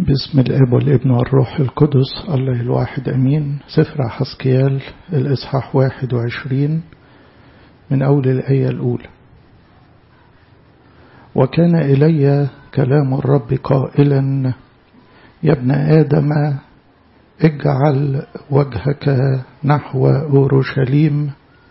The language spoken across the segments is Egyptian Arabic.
بسم الاب والابن والروح القدس الله الواحد امين سفر حسكيال الاصحاح واحد وعشرين من اول الايه الاولى وكان الي كلام الرب قائلا يا ابن ادم اجعل وجهك نحو اورشليم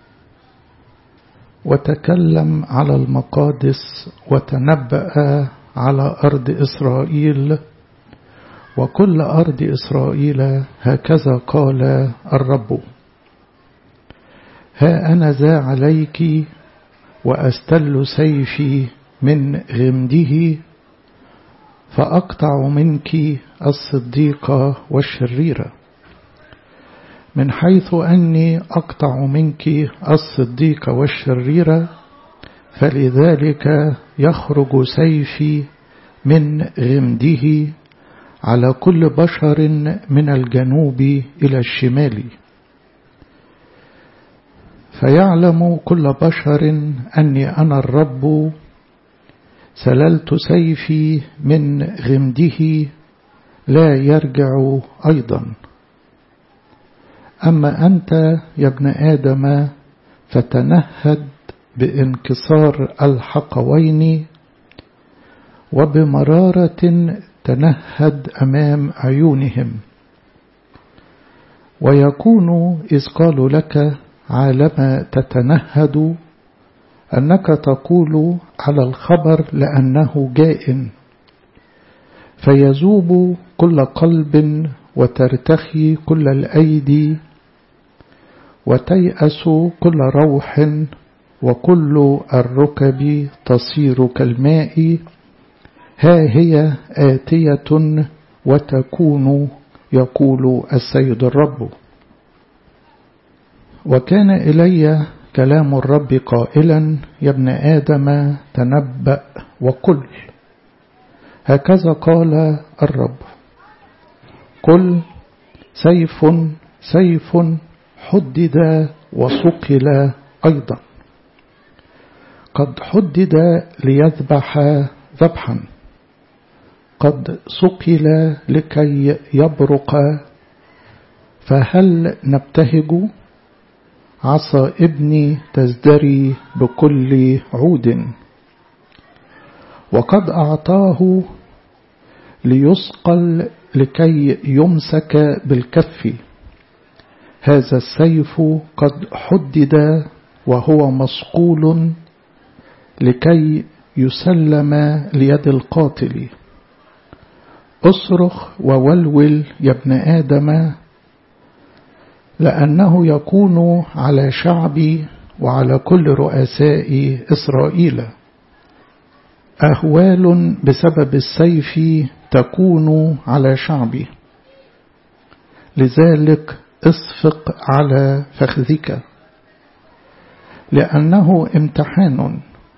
وتكلم على المقادس وتنبأ على أرض إسرائيل وكل أرض إسرائيل هكذا قال الرب ها أنا ذا عليك وأستل سيفي من غمده فأقطع منك الصديقة والشريرة من حيث أني أقطع منك الصديقة والشريرة فلذلك يخرج سيفي من غمده على كل بشر من الجنوب إلى الشمال فيعلم كل بشر أني أنا الرب سللت سيفي من غمده لا يرجع أيضا أما أنت يا ابن آدم فتنهد بانكسار الحقوين وبمرارة تنهد أمام عيونهم ويكون إذ قالوا لك عالما تتنهد أنك تقول على الخبر لأنه جاء فيذوب كل قلب وترتخي كل الأيدي وتيأس كل روح وكل الركب تصير كالماء ها هي آتية وتكون يقول السيد الرب وكان إلي كلام الرب قائلا يا ابن آدم تنبأ وقل هكذا قال الرب قل سيف سيف حدد وصقل أيضا قد حدد ليذبح ذبحا قد صقل لكي يبرق فهل نبتهج عصا ابني تزدري بكل عود وقد أعطاه ليصقل لكي يمسك بالكف هذا السيف قد حدد وهو مصقول لكي يسلم ليد القاتل اصرخ وولول يا ابن آدم لأنه يكون على شعبي وعلى كل رؤساء إسرائيل أهوال بسبب السيف تكون على شعبي لذلك اصفق على فخذك لأنه امتحان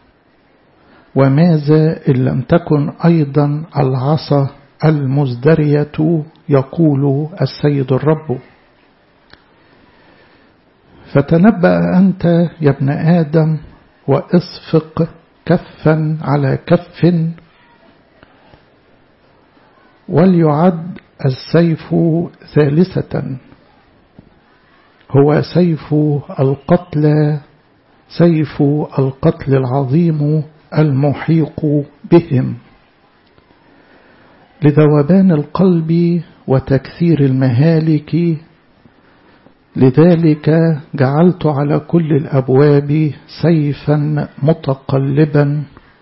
وماذا إن لم تكن أيضا العصا المزدرية يقول السيد الرب فتنبأ أنت يا ابن آدم وإصفق كفا على كف وليعد السيف ثالثة هو سيف القتل سيف القتل العظيم المحيق بهم لذوبان القلب وتكثير المهالك لذلك جعلت على كل الأبواب سيفا متقلبا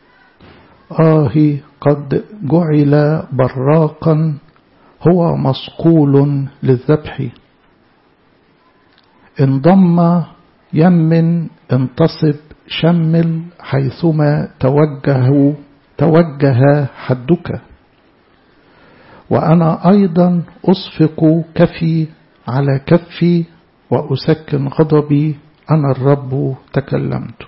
آه قد جعل براقا هو مصقول للذبح انضم يمن انتصب شمل حيثما توجه توجه حدك وأنا أيضا أصفق كفي على كفي وأسكن غضبي أنا الرب تكلمت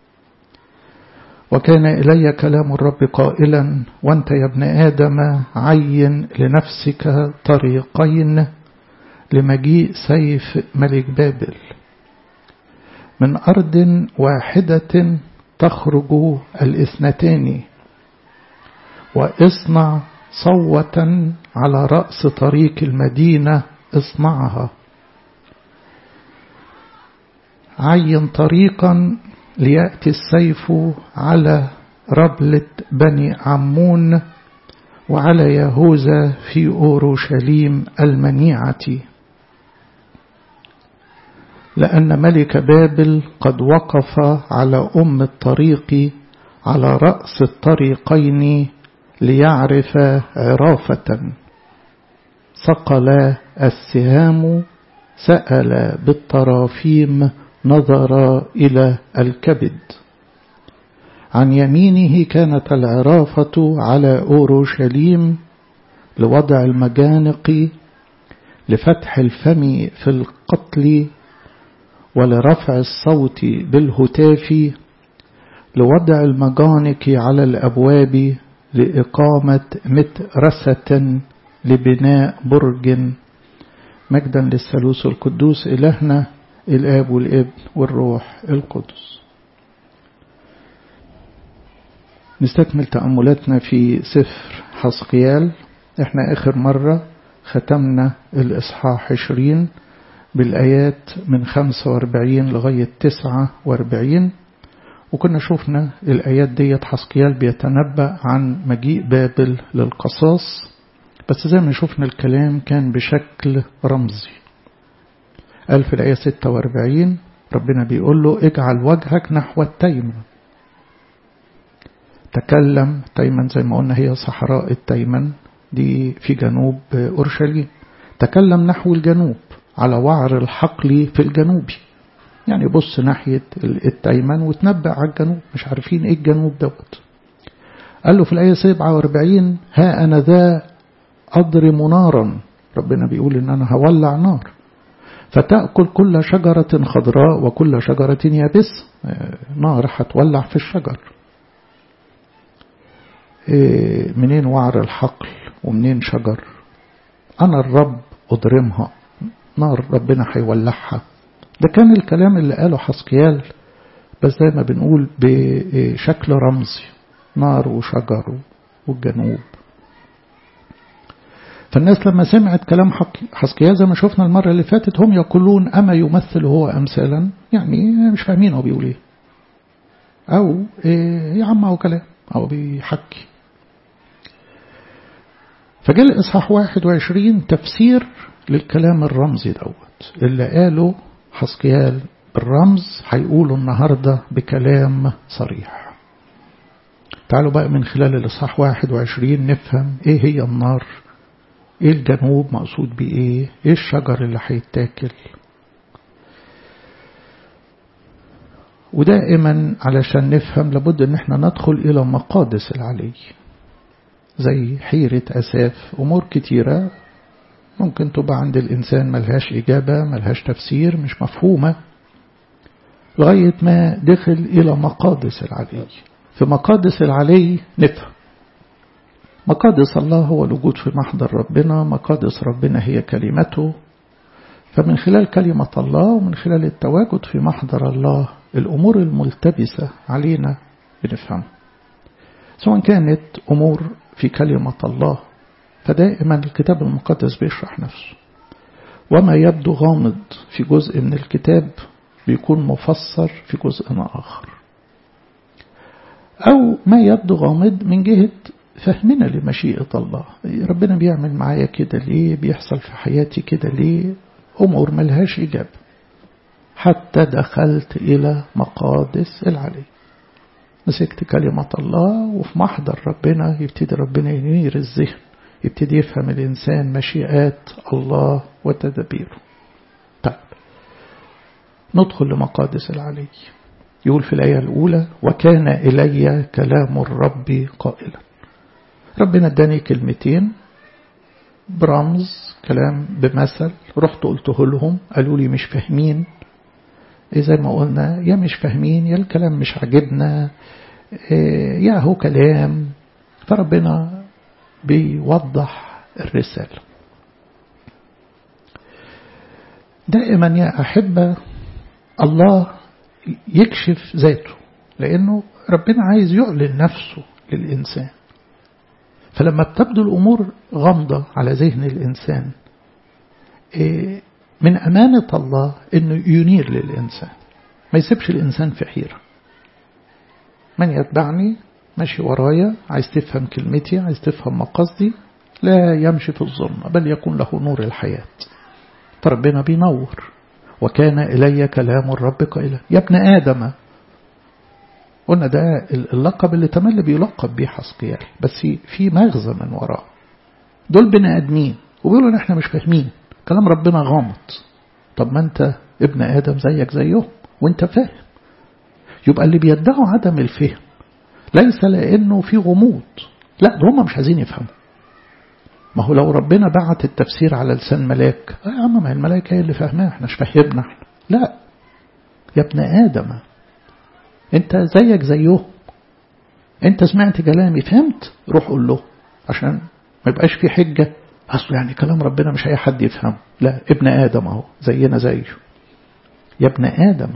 وكان إلي كلام الرب قائلا وانت يا ابن آدم عين لنفسك طريقين لمجيء سيف ملك بابل من أرض واحدة تخرج الاثنتان واصنع صوة على رأس طريق المدينة اصنعها عين طريقا ليأتي السيف على ربلة بني عمون وعلى يهوذا في أورشليم المنيعة لأن ملك بابل قد وقف على أم الطريق على رأس الطريقين ليعرف عرافة صقل السهام سأل بالطرافيم نظر إلى الكبد عن يمينه كانت العرافة على أورشليم لوضع المجانق لفتح الفم في القتل ولرفع الصوت بالهتاف لوضع المجانق على الأبواب لإقامة مترسة لبناء برج مجدا للثالوث القدوس إلهنا الآب والابن والروح القدس نستكمل تأملاتنا في سفر حسقيال احنا آخر مرة ختمنا الإصحاح 20 بالآيات من 45 لغاية 49 وكنا شفنا الآيات ديت حسقيال بيتنبأ عن مجيء بابل للقصاص بس زي ما شفنا الكلام كان بشكل رمزي قال في الآية 46 ربنا بيقول له اجعل وجهك نحو التيمن تكلم تيمن زي ما قلنا هي صحراء التيمن دي في جنوب أورشليم تكلم نحو الجنوب على وعر الحقل في الجنوبي يعني بص ناحية التيمن وتنبأ على الجنوب مش عارفين ايه الجنوب دوت قال له في الآية 47 ها أنا ذا أضرم نارا ربنا بيقول إن أنا هولع نار فتأكل كل شجرة خضراء وكل شجرة يابس نار هتولع في الشجر منين وعر الحقل ومنين شجر أنا الرب أضرمها نار ربنا هيولعها ده كان الكلام اللي قاله حسقيال بس زي ما بنقول بشكل رمزي نار وشجر والجنوب فالناس لما سمعت كلام حسقيال زي ما شفنا المرة اللي فاتت هم يقولون أما يمثل هو أمثالا يعني مش فاهمين هو بيقول ايه أو إيه يا عم هو كلام أو بيحكي فجاء الإصحاح 21 تفسير للكلام الرمزي دوت اللي قاله حسقيال بالرمز هيقولوا النهاردة بكلام صريح تعالوا بقى من خلال الإصحاح 21 نفهم إيه هي النار إيه الجنوب مقصود بإيه إيه الشجر اللي هيتاكل ودائما علشان نفهم لابد ان احنا ندخل الى مقادس العلي زي حيرة أساف أمور كتيرة ممكن تبقى عند الإنسان ملهاش إجابة ملهاش تفسير مش مفهومة لغاية ما دخل إلى مقادس العلي في مقادس العلي نفهم مقادس الله هو الوجود في محضر ربنا مقادس ربنا هي كلمته فمن خلال كلمة الله ومن خلال التواجد في محضر الله الأمور الملتبسة علينا بنفهمها سواء كانت أمور في كلمة الله فدائما الكتاب المقدس بيشرح نفسه وما يبدو غامض في جزء من الكتاب بيكون مفسر في جزء آخر أو ما يبدو غامض من جهة فهمنا لمشيئة الله ربنا بيعمل معايا كده ليه بيحصل في حياتي كده ليه أمور ملهاش إجابة حتى دخلت إلى مقادس العلي مسكت كلمة الله وفي محضر ربنا يبتدي ربنا ينير الذهن يبتدي يفهم الإنسان مشيئات الله وتدبيره طيب ندخل لمقادس العلي يقول في الآية الأولى وكان إلي كلام الرب قائلا ربنا اداني كلمتين برمز كلام بمثل رحت قلته لهم قالوا لي مش فاهمين زي ما قلنا يا مش فاهمين يا الكلام مش عاجبنا يا هو كلام فربنا بيوضح الرسالة دائما يا أحبة الله يكشف ذاته لأنه ربنا عايز يعلن نفسه للإنسان فلما بتبدو الأمور غامضة على ذهن الإنسان من أمانة الله أنه ينير للإنسان ما يسيبش الإنسان في حيرة من يتبعني ماشي ورايا عايز تفهم كلمتي عايز تفهم مقصدي لا يمشي في الظلم بل يكون له نور الحياة فربنا بينور وكان إلي كلام الرب قائلا يا ابن آدم قلنا ده اللقب اللي تملي بيلقب بيه حسقيال بس في مغزى من وراه دول بني آدمين وبيقولوا ان احنا مش فاهمين كلام ربنا غامض طب ما انت ابن آدم زيك زيهم وانت فاهم يبقى اللي بيدعوا عدم الفهم ليس لأنه في غموض لا ده هم مش عايزين يفهموا ما هو لو ربنا بعت التفسير على لسان ملاك يا عم ما الملاك هي اللي فاهماه احنا مش فهمنا احنا لا يا ابن آدم انت زيك زيهم انت سمعت كلامي فهمت روح قول له عشان ما يبقاش في حجة أصل يعني كلام ربنا مش أي حد يفهم لا ابن آدم اهو زينا زيه يا ابن آدم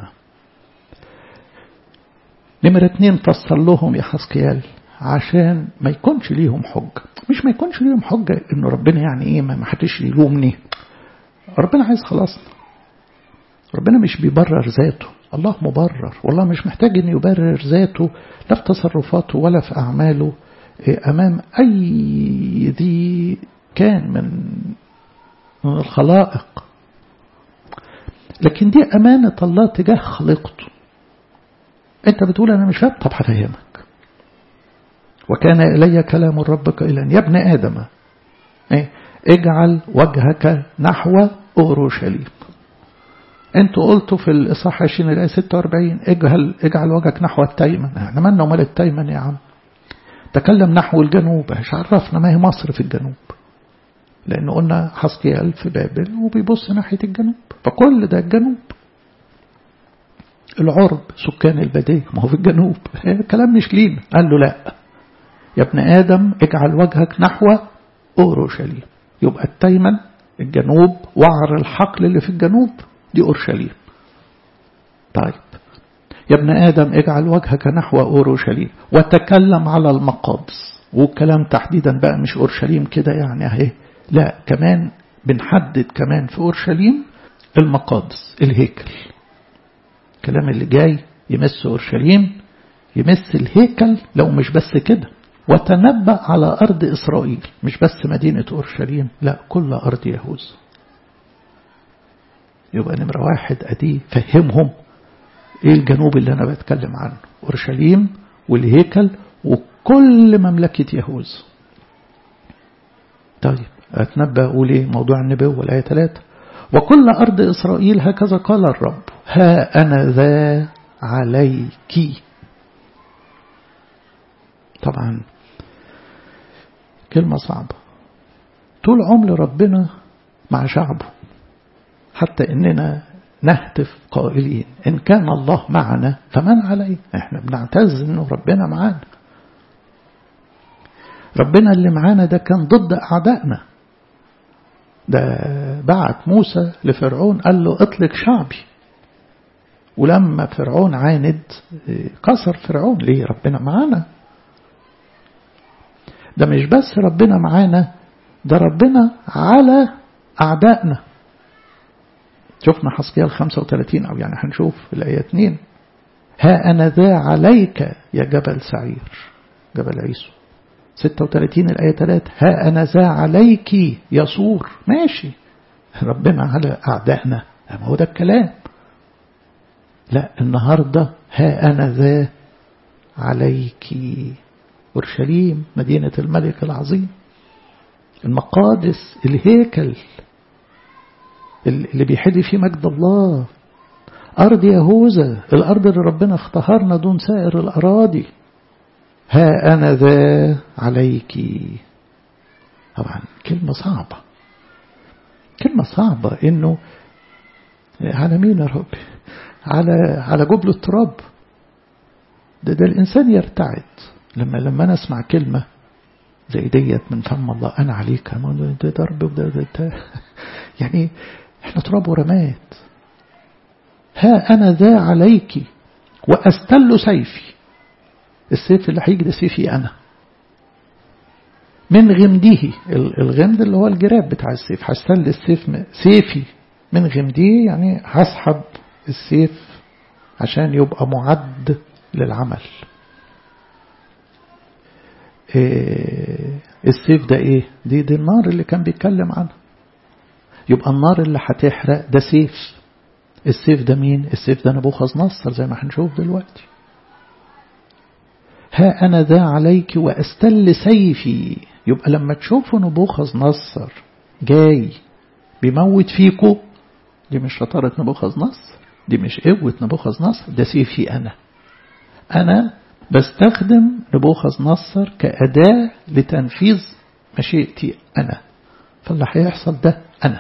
نمرة اتنين فسر لهم يا حسكيال عشان ما يكونش ليهم حجة مش ما يكونش ليهم حجة انه ربنا يعني ايه ما حدش يلومني ربنا عايز خلاصنا ربنا مش بيبرر ذاته الله مبرر والله مش محتاج ان يبرر ذاته لا في تصرفاته ولا في اعماله امام اي ذي كان من من الخلائق لكن دي امانه الله تجاه خلقته انت بتقول انا مش فاهم طب هفهمك وكان الي كلام الرب قائلا يا ابن ادم ايه اجعل وجهك نحو اورشليم انتوا قلتوا في الاصحاح 20 الايه 46 اجعل اجعل وجهك نحو التيمن احنا مالنا ومال التيمن يا عم تكلم نحو الجنوب مش عرفنا ما هي مصر في الجنوب لان قلنا حسقيال في بابل وبيبص ناحيه الجنوب فكل ده الجنوب العرب سكان البديه ما هو في الجنوب الكلام مش لينا قال له لا يا ابن ادم اجعل وجهك نحو اورشليم يبقى التيمن الجنوب وعر الحقل اللي في الجنوب دي أورشليم طيب يا ابن آدم اجعل وجهك نحو أورشليم وتكلم على المقادس والكلام تحديدا بقى مش أورشليم كده يعني اهي لا كمان بنحدد كمان في أورشليم المقادس الهيكل الكلام اللي جاي يمس أورشليم يمس الهيكل لو مش بس كده وتنبأ على أرض إسرائيل مش بس مدينة أورشليم لا كل أرض يهوذا يبقى نمرة واحد أدي فهمهم إيه الجنوب اللي أنا بتكلم عنه أورشليم والهيكل وكل مملكة يهوذا طيب أتنبأ أقول إيه موضوع النبوة الآية ثلاثة وكل أرض إسرائيل هكذا قال الرب ها أنا ذا عليك طبعا كلمة صعبة طول عمر ربنا مع شعبه حتى إننا نهتف قائلين إن كان الله معنا فمن عليه إحنا بنعتز إنه ربنا معانا ربنا اللي معانا ده كان ضد أعدائنا ده بعت موسى لفرعون قال له اطلق شعبي ولما فرعون عاند كسر فرعون ليه ربنا معانا ده مش بس ربنا معانا ده ربنا على أعدائنا شفنا حسقيال 35 أو يعني هنشوف الآية 2 ها أنا ذا عليك يا جبل سعير جبل عيسو 36 الآية 3 ها أنا ذا عليك يا صور ماشي ربنا على أعدائنا ما هو ده الكلام لا النهاردة ها أنا ذا عليك أورشليم مدينة الملك العظيم المقادس الهيكل اللي بيحل فيه مجد الله أرض يهوذا الأرض اللي ربنا اختهرنا دون سائر الأراضي ها أنا ذا عليك طبعا كلمة صعبة كلمة صعبة إنه على مين يا رب على على جبل التراب ده, ده الإنسان يرتعد لما لما أنا أسمع كلمة زي ديت من فم الله أنا عليك ده ده رب ده, ده, ده يعني احنا تراب ورماد ها أنا ذا عليك وأستل سيفي السيف اللي هيجي ده سيفي أنا من غمده الغمد اللي هو الجراب بتاع السيف هستل السيف سيفي من غمده يعني هسحب السيف عشان يبقى معد للعمل إيه السيف ده ايه دي دي النار اللي كان بيتكلم عنها يبقى النار اللي هتحرق ده سيف السيف ده مين السيف ده نبوخذ نصر زي ما هنشوف دلوقتي ها أنا ذا عليك وأستل سيفي يبقى لما تشوفوا نبوخذ نصر جاي بيموت فيكو دي مش شطارة نبوخذ نصر دي مش قوة نبوخذ نصر ده سيفي أنا أنا بستخدم نبوخذ نصر كأداة لتنفيذ مشيئتي أنا فاللي هيحصل ده أنا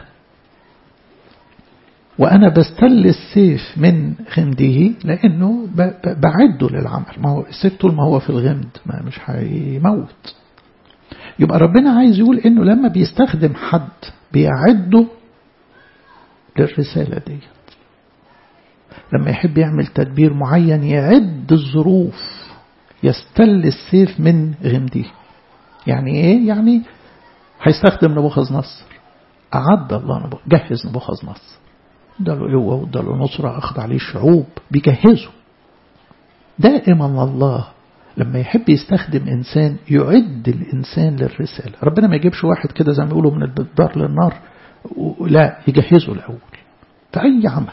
وأنا بستل السيف من غمده لأنه بعده للعمل ما هو السيف طول ما هو في الغمد ما مش هيموت يبقى ربنا عايز يقول إنه لما بيستخدم حد بيعده للرسالة دي لما يحب يعمل تدبير معين يعد الظروف يستل السيف من غمده يعني ايه يعني هيستخدم نبوخذ نصر أعد الله نبوخذ جهز نبوخذ نصر ده له قوة وده له نصرة أخذ عليه الشعوب بيجهزه دائما الله لما يحب يستخدم إنسان يعد الإنسان للرسالة ربنا ما يجيبش واحد كده زي ما يقولوا من الدار للنار لا يجهزه الأول في أي عمل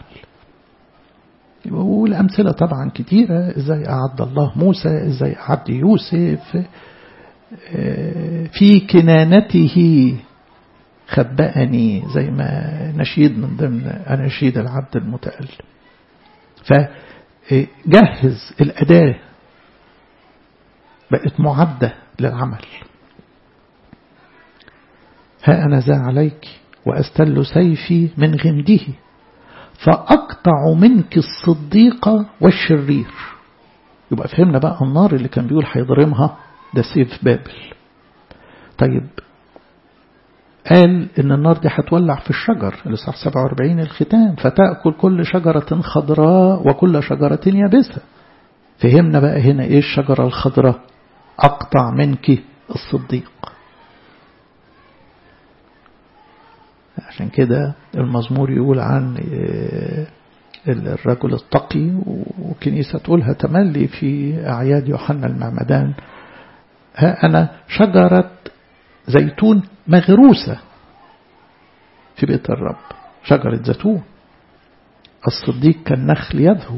والأمثلة طبعا كتيرة إزاي أعد الله موسى إزاي أعد يوسف في كنانته خبأني زي ما نشيد من ضمن أناشيد العبد المتألم فجهز الأداة بقت معدة للعمل ها أنا ذا عليك وأستل سيفي من غمده فأقطع منك الصديق والشرير يبقى فهمنا بقى النار اللي كان بيقول هيضرمها ده سيف بابل طيب قال إن النار دي هتولع في الشجر الإصحاح 47 الختام فتأكل كل شجرة خضراء وكل شجرة يابسة فهمنا بقى هنا إيه الشجرة الخضراء أقطع منك الصديق عشان كده المزمور يقول عن الرجل التقي وكنيسة تقولها تملي في أعياد يوحنا المعمدان ها أنا شجرة زيتون مغروسة في بيت الرب شجرة زيتون الصديق كالنخل يدهو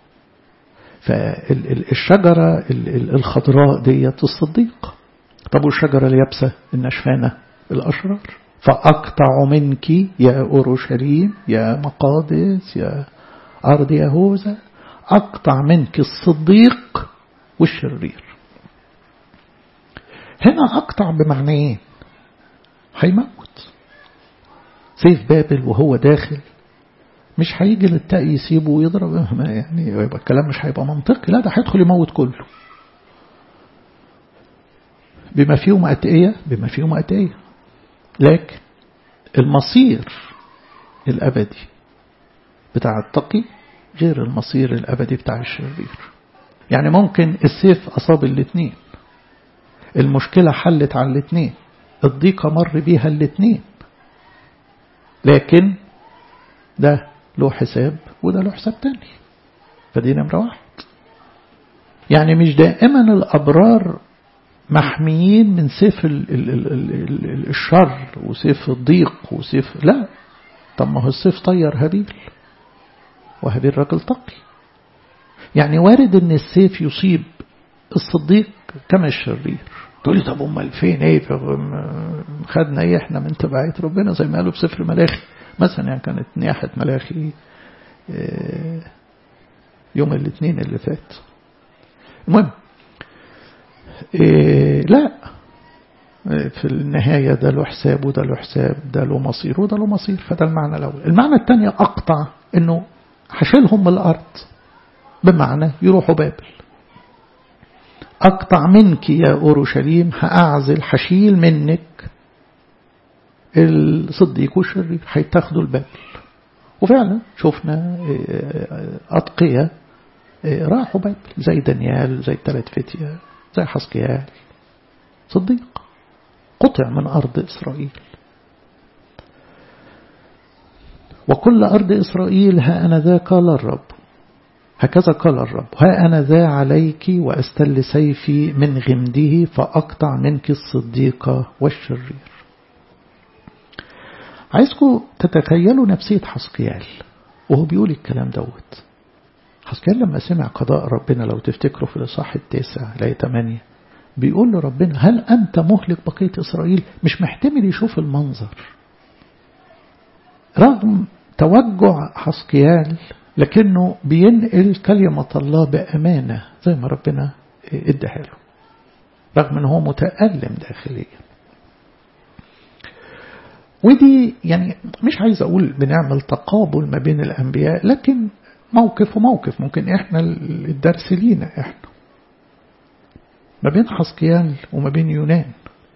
فالشجرة الخضراء ديت الصديق طب والشجرة اليابسة النشفانة الأشرار فأقطع منك يا أورشليم يا مقادس يا أرض يهوذا أقطع منك الصديق والشرير هنا أقطع بمعنيين هيموت سيف بابل وهو داخل مش هيجي للتقي يسيبه ويضرب يعني يبقى الكلام مش هيبقى منطقي لا ده هيدخل يموت كله بما فيهم أتقية بما فيهم أتقية لكن المصير الأبدي بتاع التقي غير المصير الأبدي بتاع الشرير يعني ممكن السيف أصاب الاثنين المشكلة حلت على الاثنين الضيقة مر بيها الاثنين لكن ده له حساب وده له حساب تاني فدي نمرة واحد يعني مش دائما الأبرار محميين من سيف ال ال ال ال ال الشر وسيف الضيق وسيف لا طب ما هو السيف طير هابيل وهابيل راجل تقي يعني وارد ان السيف يصيب الصديق كما الشرير تقولي طب امال فين ايه خدنا ايه احنا من تبعية ربنا زي ما قالوا في سفر ملاخي مثلا يعني كانت نياحة ملاخي يوم الاثنين اللي فات المهم إيه لا في النهاية ده له حساب وده له حساب ده له مصير وده له مصير فده المعنى الأول المعنى الثاني أقطع أنه هشيلهم من الأرض بمعنى يروحوا بابل أقطع منك يا أورشليم هأعزل حشيل منك الصديق والشرير هيتاخدوا البابل وفعلا شفنا أتقية راحوا بابل زي دانيال زي الثلاث فتية زي حسقيال صديق قطع من أرض إسرائيل وكل أرض إسرائيل ها أنا ذا قال الرب هكذا قال الرب ها أنا ذا عليك وأستل سيفي من غمده فأقطع منك الصديق والشرير عايزكم تتخيلوا نفسية حسقيال وهو بيقول الكلام دوت حسقيال لما سمع قضاء ربنا لو تفتكروا في الإصحاح التاسع لا ثمانية بيقول لربنا هل أنت مهلك بقية إسرائيل مش محتمل يشوف المنظر رغم توجع حسقيال لكنه بينقل كلمة الله بأمانة زي ما ربنا اداها له رغم انه هو متألم داخليا ودي يعني مش عايز أقول بنعمل تقابل ما بين الأنبياء لكن موقف وموقف ممكن إحنا الدرس لينا إحنا ما بين حسقيال وما بين يونان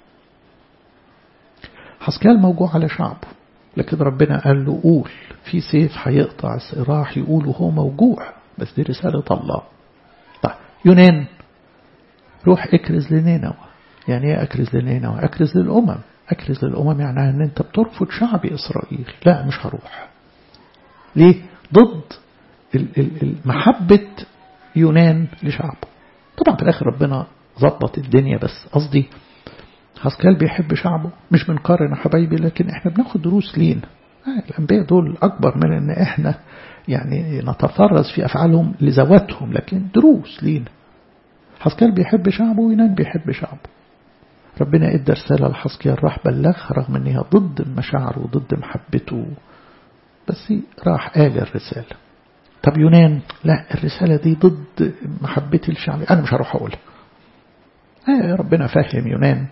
حسقيال موجوع على شعبه لكن ربنا قال له قول في سيف هيقطع راح يقول وهو موجوع بس دي رسالة الله طيب يونان روح اكرز لنينوى يعني ايه اكرز لنينوى اكرز للأمم اكرز للأمم يعني ان انت بترفض شعب إسرائيل لا مش هروح ليه ضد محبة يونان لشعبه طبعا في الآخر ربنا ظبط الدنيا بس قصدي حسكال بيحب شعبه مش بنقارن حبايبي لكن احنا بناخد دروس لينا الأنبياء دول أكبر من أن احنا يعني نتفرز في أفعالهم لذواتهم لكن دروس لينا حسكال بيحب شعبه وينان بيحب شعبه ربنا ادى رسالة لحسكيال راح بلغها رغم ان هي ضد مشاعره وضد محبته بس راح قال الرسالة طب يونان لا الرسالة دي ضد محبتي لشعبي أنا مش هروح أقولها آه ربنا فاهم يونان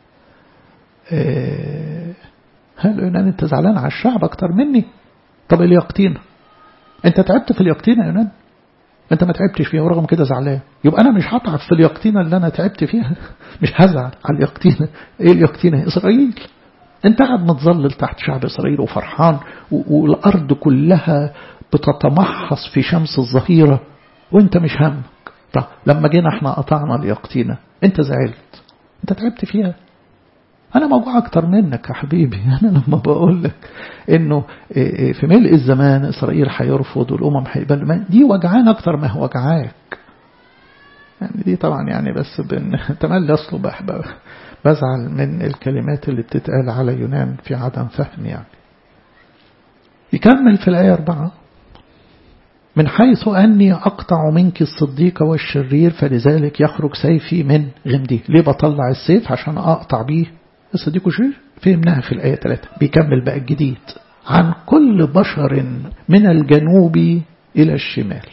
آه هل يونان انت زعلان على الشعب اكتر مني طب اليقطينة انت تعبت في اليقطينة يا يونان انت ما تعبتش فيها ورغم كده زعلان يبقى انا مش هتعب في اليقطينة اللي انا تعبت فيها مش هزعل على اليقطينة ايه اليقطينة اسرائيل انت قاعد متظلل تحت شعب اسرائيل وفرحان والارض كلها بتتمحص في شمس الظهيرة وانت مش همك طب لما جينا احنا قطعنا اليقطينة انت زعلت انت تعبت فيها أنا موجوع أكتر منك يا حبيبي أنا لما بقول لك إنه في ملء الزمان إسرائيل هيرفض والأمم هيقبل دي وجعان أكتر ما هو وجعاك يعني دي طبعا يعني بس تملي أصله بزعل من الكلمات اللي بتتقال على يونان في عدم فهم يعني يكمل في الآية أربعة من حيث أني أقطع منك الصديق والشرير فلذلك يخرج سيفي من غمدي ليه بطلع السيف عشان أقطع بيه الصديق والشرير فهمناها في الآية 3 بيكمل بقى الجديد عن كل بشر من الجنوب إلى الشمال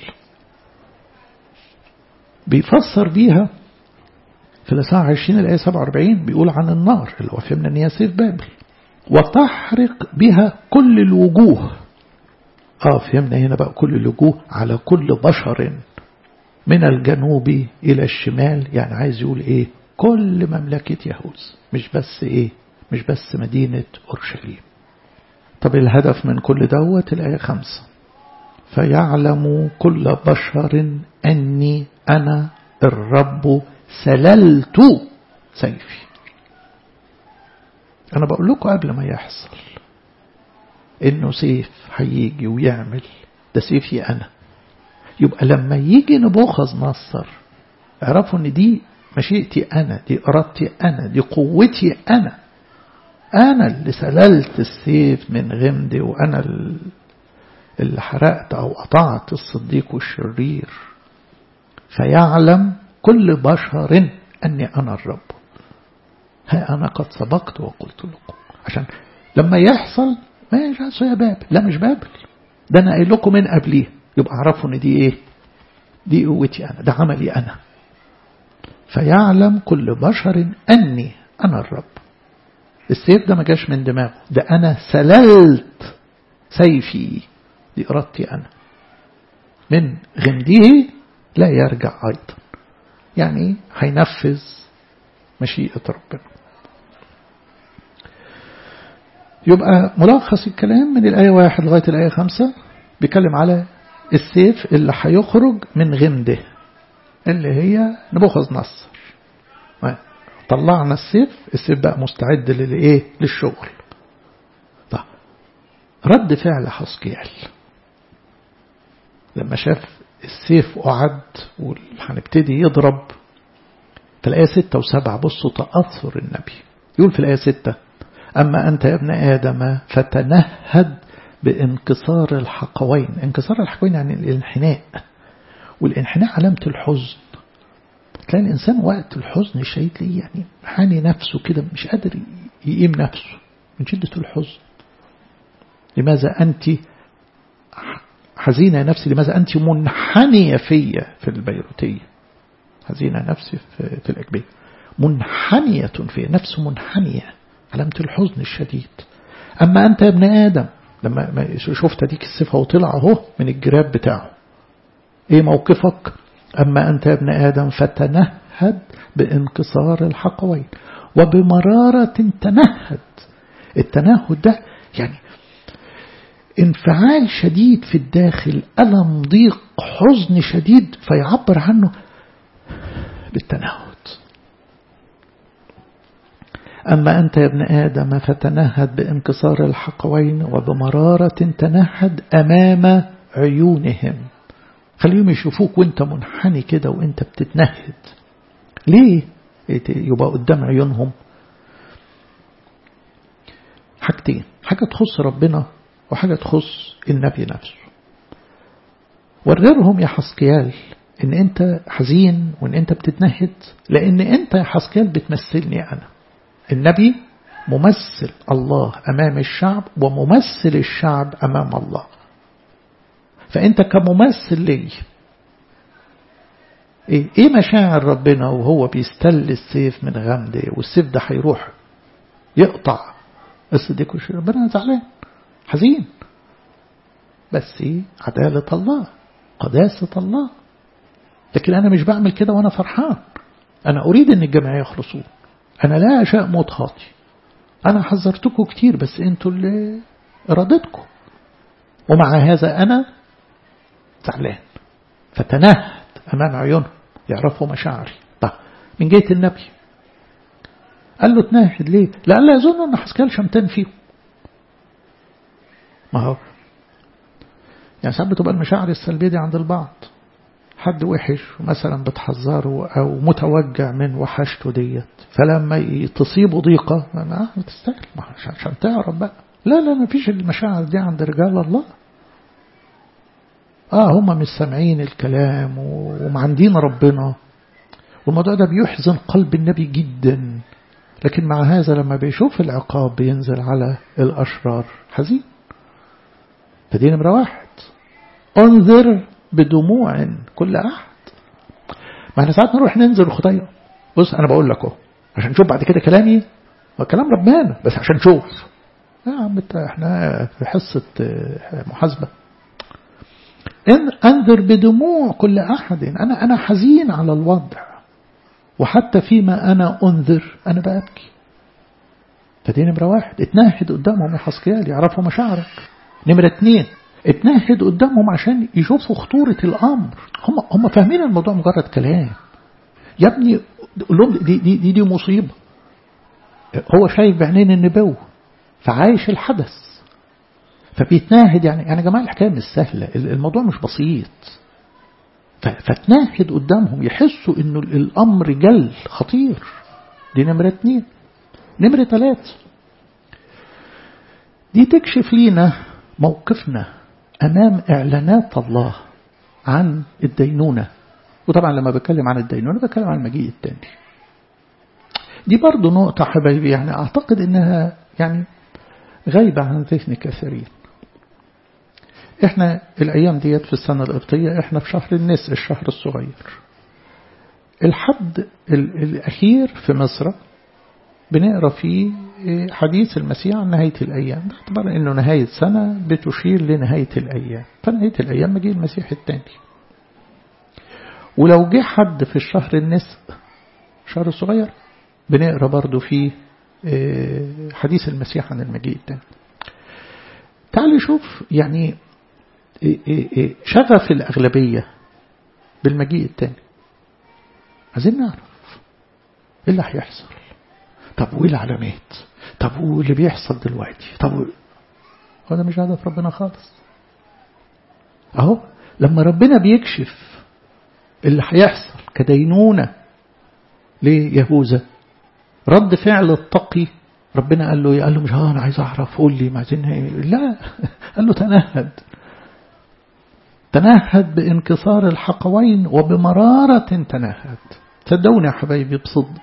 بيفسر بيها في الإصحاح 20 الآية 47 بيقول عن النار اللي هو فهمنا إن هي سيف بابل وتحرق بها كل الوجوه اه فهمنا هنا بقى كل الوجوه على كل بشر من الجنوب إلى الشمال يعني عايز يقول إيه كل مملكة يهوذا مش بس إيه مش بس مدينة أورشليم طب الهدف من كل دوت الآية خمسة فيعلم كل بشر أني أنا الرب سللت سيفي أنا بقول لكم قبل ما يحصل إنه سيف هيجي ويعمل ده سيفي أنا يبقى لما يجي نبوخذ نصر اعرفوا إن دي مشيئتي أنا دي إرادتي أنا دي قوتي أنا أنا اللي سللت السيف من غمدي وأنا اللي حرقت أو قطعت الصديق والشرير فيعلم كل بشر أني أنا الرب ها أنا قد سبقت وقلت لكم عشان لما يحصل ما يجعل يا بابل لا مش بابل ده أنا قايل لكم من قبليه يبقى عرفوا إن دي إيه دي قوتي أنا ده عملي أنا فيعلم كل بشر أني أنا الرب السيف ده ما جاش من دماغه ده أنا سللت سيفي دي إرادتي أنا من غمده لا يرجع أيضا يعني هينفذ مشيئة ربنا يبقى ملخص الكلام من الآية واحد لغاية الآية خمسة بيتكلم على السيف اللي هيخرج من غمده اللي هي نبوخذ نصر طلعنا السيف السيف بقى مستعد للايه للشغل طيب رد فعل حسكيال لما شاف السيف قعد وهنبتدي يضرب في الآية ستة وسبعة بصوا تأثر النبي يقول في الآية ستة أما أنت يا ابن آدم فتنهد بانكسار الحقوين انكسار الحقوين يعني الانحناء والانحناء علامة الحزن تلاقي الإنسان وقت الحزن الشديد ليه يعني حاني نفسه كده مش قادر يقيم نفسه من شدة الحزن لماذا أنت حزينة يا نفسي لماذا أنت منحنية فيا في البيروتية حزينة نفسي في, في الأكبية منحنية في نفس منحنية علامة الحزن الشديد أما أنت يا ابن آدم لما شفت ديك الصفة وطلع اهو من الجراب بتاعه ايه موقفك أما أنت يا ابن آدم فتنهد بانكسار الحقوين وبمرارة تنهد التنهد ده يعني انفعال شديد في الداخل ألم ضيق حزن شديد فيعبر عنه بالتنهد أما أنت يا ابن آدم فتنهد بانكسار الحقوين وبمرارة تنهد أمام عيونهم خليهم يشوفوك وانت منحني كده وانت بتتنهد ليه يبقى قدام عيونهم حاجتين حاجة تخص ربنا وحاجة تخص النبي نفسه وررهم يا حسكيال ان انت حزين وان انت بتتنهد لان انت يا حسكيال بتمثلني انا النبي ممثل الله امام الشعب وممثل الشعب امام الله فانت كممثل لي ايه, إيه مشاعر ربنا وهو بيستل السيف من غمده والسيف ده هيروح يقطع الصديق وش ربنا زعلان حزين بس عدالة الله قداسة الله لكن أنا مش بعمل كده وأنا فرحان أنا أريد أن الجماعة يخلصون أنا لا أشاء موت خاطي أنا حذرتكم كتير بس أنتوا اللي إرادتكم ومع هذا أنا زعلان فتنهد أمام عيونهم يعرفوا مشاعري طيب من جهة النبي قال له تنهد ليه لألا يظن أن حسكال شمتان فيهم ما هو يعني ساعات بتبقى المشاعر السلبية دي عند البعض حد وحش مثلا بتحذره أو متوجع من وحشته ديت فلما تصيبه ضيقة ما تستاهل عشان تعرف بقى لا لا ما فيش المشاعر دي عند رجال الله اه هم مش سامعين الكلام ومعندين ربنا والموضوع ده بيحزن قلب النبي جدا لكن مع هذا لما بيشوف العقاب بينزل على الأشرار حزين فدي نمرة واحد انذر بدموع كل أحد ما احنا ساعات نروح ننزل الخطية بص أنا بقول لك اهو عشان نشوف بعد كده كلامي وكلام ربنا بس عشان نشوف يا عم احنا في حصة محاسبة إن أنذر بدموع كل أحد أنا أنا حزين على الوضع وحتى فيما أنا أنذر أنا بأبكي فدي نمرة واحد اتنهد قدامهم يا حسكيال يعرفوا مشاعرك نمرة اتنين اتنهد قدامهم عشان يشوفوا خطورة الأمر هم هم فاهمين الموضوع مجرد كلام يا ابني قول لهم دي, دي, دي, دي مصيبة هو شايف بعينين النبوة فعايش الحدث فبيتناهد يعني يعني يا جماعة الحكاية مش سهلة الموضوع مش بسيط فتناهد قدامهم يحسوا انه الامر جل خطير دي نمرة اتنين نمرة تلاتة دي تكشف لينا موقفنا امام اعلانات الله عن الدينونة وطبعا لما بتكلم عن الدينونة بتكلم عن المجيء التاني دي برضو نقطة حبايبي يعني اعتقد انها يعني غايبة عن ذهن كثيرين احنا الايام ديت في السنة القبطية احنا في شهر النسر الشهر الصغير الحد الاخير في مصر بنقرا فيه حديث المسيح عن نهاية الأيام باعتبار أنه نهاية سنة بتشير لنهاية الأيام فنهاية الأيام مجيء المسيح الثاني ولو جه حد في الشهر النسر شهر الصغير بنقرا برضو فيه حديث المسيح عن المجيء الثاني تعالوا شوف يعني شغف الأغلبية بالمجيء الثاني عايزين نعرف ايه اللي هيحصل طب وايه العلامات طب واللي بيحصل دلوقتي طب هو ده مش هدف ربنا خالص اهو لما ربنا بيكشف اللي هيحصل كدينونة ليهوذا رد فعل التقي ربنا قال له قال له مش ها انا عايز اعرف قول لي عايزين لا قال له تنهد تنهد بانكسار الحقوين وبمرارة تنهد صدقوني يا حبايبي بصدق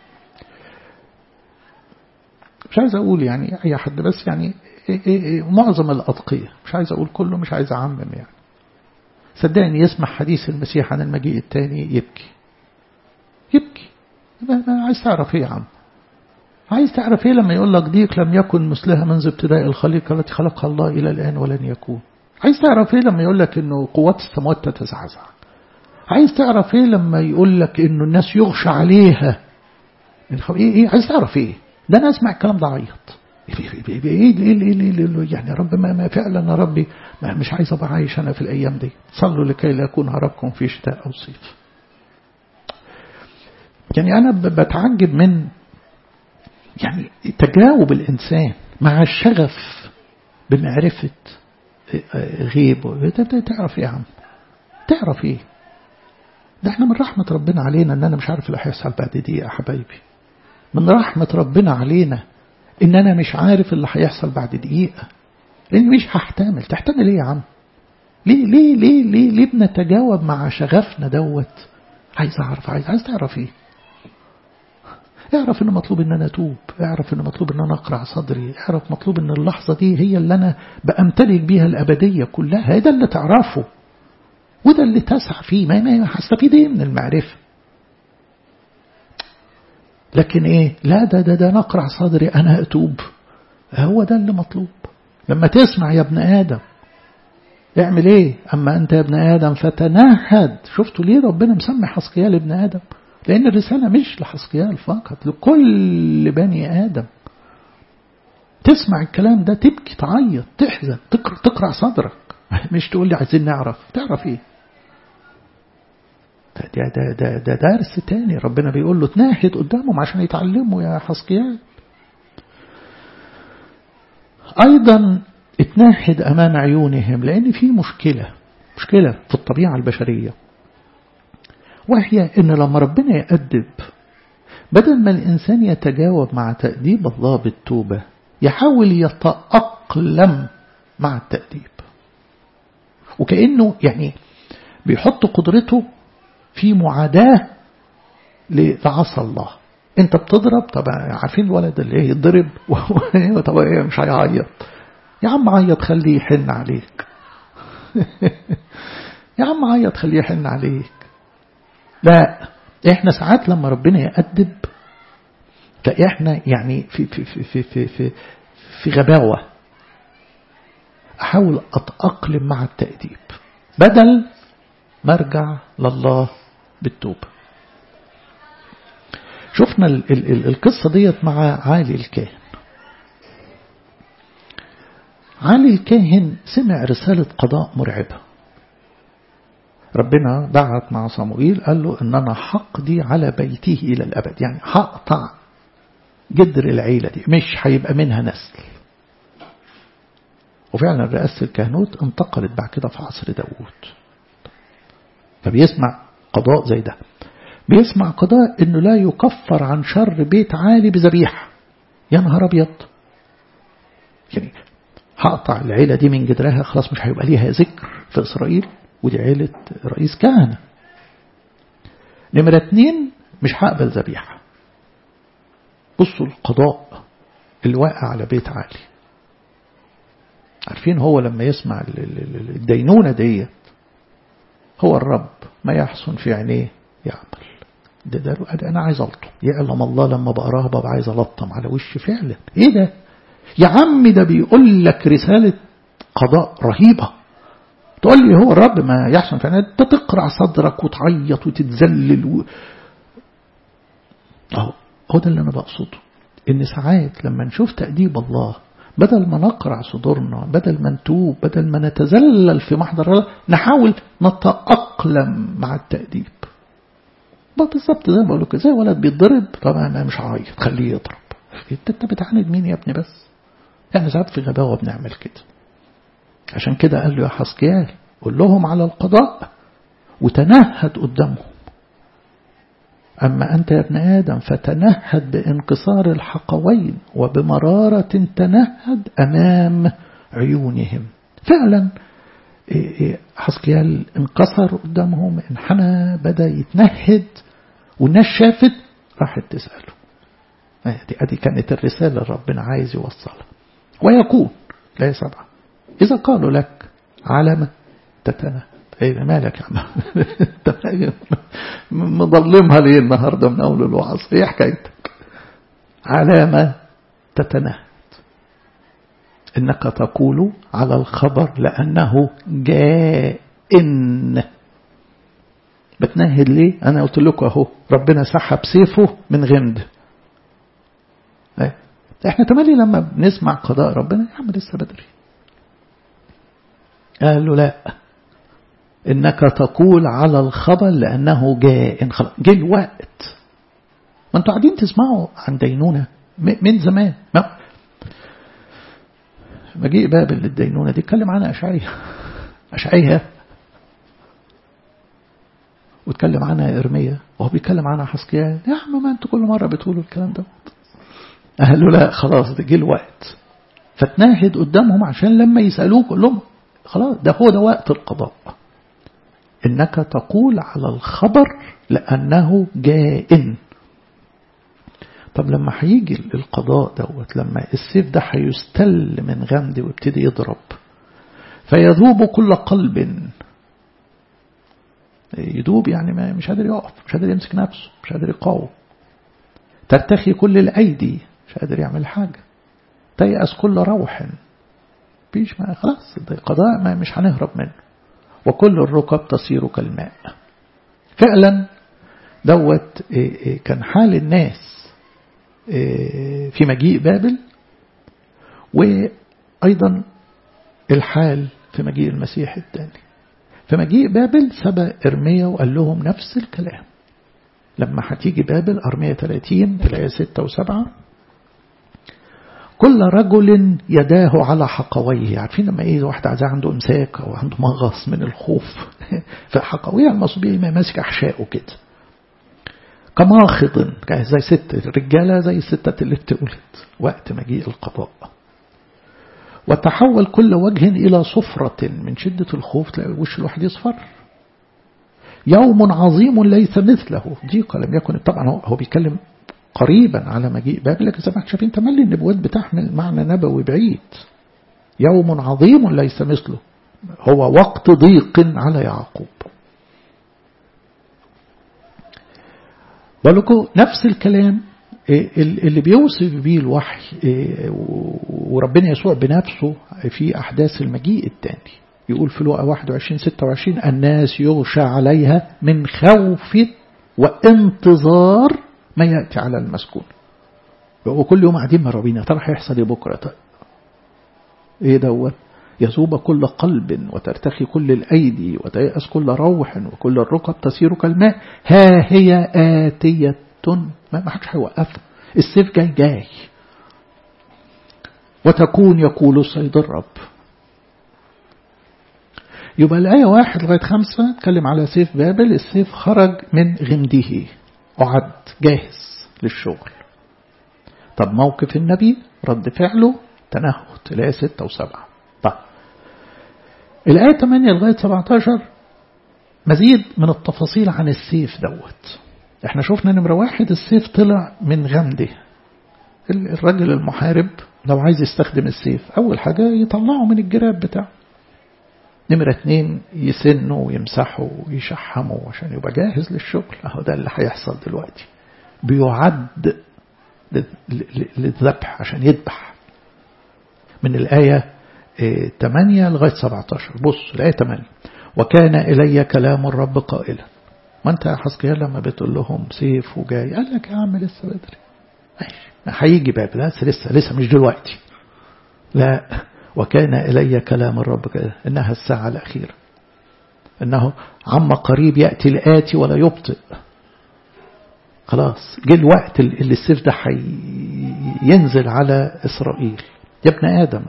مش عايز أقول يعني أي حد بس يعني إيه إيه إيه معظم الأتقية مش عايز أقول كله مش عايز أعمم يعني صدقني يسمع حديث المسيح عن المجيء الثاني يبكي يبكي ما عايز تعرف ايه يا عم عايز تعرف ايه لما يقول لك ضيق لم يكن مثلها منذ ابتداء الخليقة التي خلقها الله إلى الآن ولن يكون عايز تعرف ايه لما يقول لك انه قوات السماوات تتزعزع عايز تعرف ايه لما يقول لك انه الناس يغشى عليها ايه ايه عايز تعرف ايه ده انا اسمع الكلام ده عيط ايه ايه ايه ايه يعني يا رب ما, ما فعلا يا ربي ما مش عايز ابقى عايش انا في الايام دي صلوا لكي لا يكون هربكم في شتاء او صيف يعني انا بتعجب من يعني تجاوب الانسان مع الشغف بمعرفه غيب تعرف ايه يا عم تعرف ايه ده احنا من رحمة ربنا علينا ان انا مش عارف اللي هيحصل بعد دقيقة يا حبايبي من رحمة ربنا علينا ان انا مش عارف اللي هيحصل بعد دقيقة لان مش هحتمل تحتمل ايه يا عم ليه ليه ليه ليه ليه بنتجاوب مع شغفنا دوت عايز اعرف عايز عايز تعرف ايه اعرف ان مطلوب ان انا اتوب اعرف ان مطلوب ان انا اقرع صدري اعرف مطلوب ان اللحظة دي هي اللي انا بامتلك بيها الابدية كلها ده اللي تعرفه وده اللي تسعى فيه ما ما هستفيد ايه من المعرفة لكن ايه لا ده ده ده نقرع صدري انا اتوب هو ده اللي مطلوب لما تسمع يا ابن ادم اعمل ايه اما انت يا ابن ادم فتنهد شفتوا ليه ربنا مسمي حسقيال ابن ادم لان الرسالة مش لحسقيال فقط لكل بني ادم تسمع الكلام ده تبكي تعيط تحزن تقرع, تقرع صدرك مش تقول لي عايزين نعرف تعرف ايه ده, ده, ده, ده درس تاني ربنا بيقول له تناهد قدامهم عشان يتعلموا يا حسقيال أيضا اتناهد أمام عيونهم لأن في مشكلة مشكلة في الطبيعة البشرية وهي إن لما ربنا يأدب بدل ما الإنسان يتجاوب مع تأديب الله بالتوبة يحاول يتأقلم مع التأديب وكأنه يعني بيحط قدرته في معاداة لعصى الله انت بتضرب طبعا عارفين الولد اللي يضرب طب ايه مش هيعيط يا عم عيط خليه يحن عليك يا عم عيط خليه يحن عليك لا احنا ساعات لما ربنا يأدب احنا يعني في في في في في في, في غباوة احاول اتأقلم مع التأديب بدل ما ارجع لله بالتوبة شفنا ال ال ال القصة ديت مع عالي الكاهن عالي الكاهن سمع رسالة قضاء مرعبة ربنا بعت مع صموئيل قال له ان انا حقدي على بيته الى الابد يعني هقطع جدر العيلة دي مش هيبقى منها نسل وفعلا رئاسة الكهنوت انتقلت بعد كده في عصر داوود فبيسمع قضاء زي ده بيسمع قضاء انه لا يكفر عن شر بيت عالي بذبيحة يا نهار ابيض يعني هقطع العيلة دي من جدرها خلاص مش هيبقى ليها ذكر في إسرائيل ودي عيلة رئيس كهنة نمرة اتنين مش هقبل ذبيحة بصوا القضاء اللي واقع على بيت عالي عارفين هو لما يسمع الدينونة ديت هو الرب ما يحسن في عينيه يعمل ده, ده أنا عايز ألطم يعلم الله لما بقراها ببقى عايز ألطم على وشي فعلا إيه ده يا عم ده بيقول لك رسالة قضاء رهيبة تقول لي هو الرب ما يحسن في عينيه ده تقرع صدرك وتعيط وتتذلل و... أهو هو ده اللي أنا بقصده إن ساعات لما نشوف تأديب الله بدل ما نقرع صدورنا بدل ما نتوب بدل ما نتذلل في محضر الله نحاول نتأقلم مع التأديب بالظبط زي ما بقول لك زي ولد بيتضرب طبعا انا مش هعيط خليه يضرب انت انت بتعاند مين يا ابني بس يعني ساعات في غباوه بنعمل كده عشان كده قال له يا حسكيال قول لهم على القضاء وتنهد قدامهم أما أنت يا ابن آدم فتنهد بانكسار الحقوين وبمرارة تنهد أمام عيونهم فعلا حسكيال انكسر قدامهم انحنى بدأ يتنهد والناس شافت راحت تسأله دي, دي كانت الرسالة اللي ربنا عايز يوصلها ويكون لا سبعة إذا قالوا لك على ما تتنهد ايه مالك يا عم مظلمها ليه النهارده من اول الوعظ ايه حكايتك علامة تتنهد انك تقول على الخبر لانه جائن بتنهد ليه انا قلت لكم اهو ربنا سحب سيفه من غمد ايه احنا تملي لما بنسمع قضاء ربنا يا عم لسه بدري قال له لا انك تقول على الخبر لانه جاء خلاص جه الوقت ما انتوا قاعدين تسمعوا عن دينونه من زمان ما مجيء بابل للدينونه دي اتكلم عنها اشعياء اشعياء واتكلم عنها ارميا وهو بيتكلم عنها حسكيان يا عم ما انتوا كل مره بتقولوا الكلام ده قال له لا خلاص ده جه الوقت فتناهد قدامهم عشان لما يسالوه كلهم لهم خلاص ده هو ده وقت القضاء إنك تقول على الخبر لأنه جائن طب لما هيجي القضاء دوت لما السيف ده هيستل من غمد ويبتدي يضرب فيذوب كل قلب يدوب يعني ما مش قادر يقف مش قادر يمسك نفسه مش قادر يقاوم ترتخي كل الأيدي مش قادر يعمل حاجة تيأس كل روح مفيش ما خلاص ده قضاء ما مش هنهرب منه وكل الركب تصير كالماء فعلا دوت كان حال الناس في مجيء بابل وأيضا الحال في مجيء المسيح الثاني في مجيء بابل سبق إرميا وقال لهم نفس الكلام لما هتيجي بابل أرمية 30 في الآية 6 و7 كل رجل يداه على حقويه عارفين لما ايه واحد عايز عنده امساك او عنده مغص من الخوف فحقويه المصبيه ما ماسك احشائه كده كماخض زي ست الرجاله زي الستات اللي بتولد وقت مجيء القضاء وتحول كل وجه إلى صفرة من شدة الخوف تلاقي وش الواحد يصفر يوم عظيم ليس مثله ضيق لم يكن طبعا هو بيتكلم قريبا على مجيء بابل لكن زي ما احنا شايفين تملي النبوات بتحمل معنى نبوي بعيد يوم عظيم ليس مثله هو وقت ضيق على يعقوب ولكم نفس الكلام اللي بيوصف به الوحي وربنا يسوع بنفسه في أحداث المجيء الثاني يقول في لوقا 21 26 الناس يغشى عليها من خوف وانتظار ما يأتي على المسكون وكل يوم قاعدين مرابين ترى هيحصل ايه بكرة طيب ايه دوت يذوب كل قلب وترتخي كل الأيدي وتيأس كل روح وكل الركب تسير كالماء ها هي آتية ما حدش هيوقفها السيف جاي جاي وتكون يقول السيد الرب يبقى الآية واحد لغاية خمسة اتكلم على سيف بابل السيف خرج من غمده أعد جاهز للشغل طب موقف النبي رد فعله تنهد الآية ستة وسبعة طب الآية 8 لغاية 17 مزيد من التفاصيل عن السيف دوت احنا شفنا نمرة واحد السيف طلع من غمده الراجل المحارب لو عايز يستخدم السيف أول حاجة يطلعه من الجراب بتاعه نمرة اتنين يسنه ويمسحه ويشحمه عشان يبقى جاهز للشغل اهو ده اللي هيحصل دلوقتي بيعد للذبح عشان يذبح من الآية 8 لغاية 17 بص الآية 8 وكان إلي كلام الرب قائلا ما انت يا حسقيال لما بتقول لهم سيف وجاي قال لك يا عم لسه بدري ماشي هيجي باب لا لسه لسه مش دلوقتي لا وكان إلي كلام الرب كده إنها الساعة الأخيرة إنه عم قريب يأتي الآتي ولا يبطئ خلاص جه الوقت اللي السيف ده ينزل على إسرائيل يا ابن آدم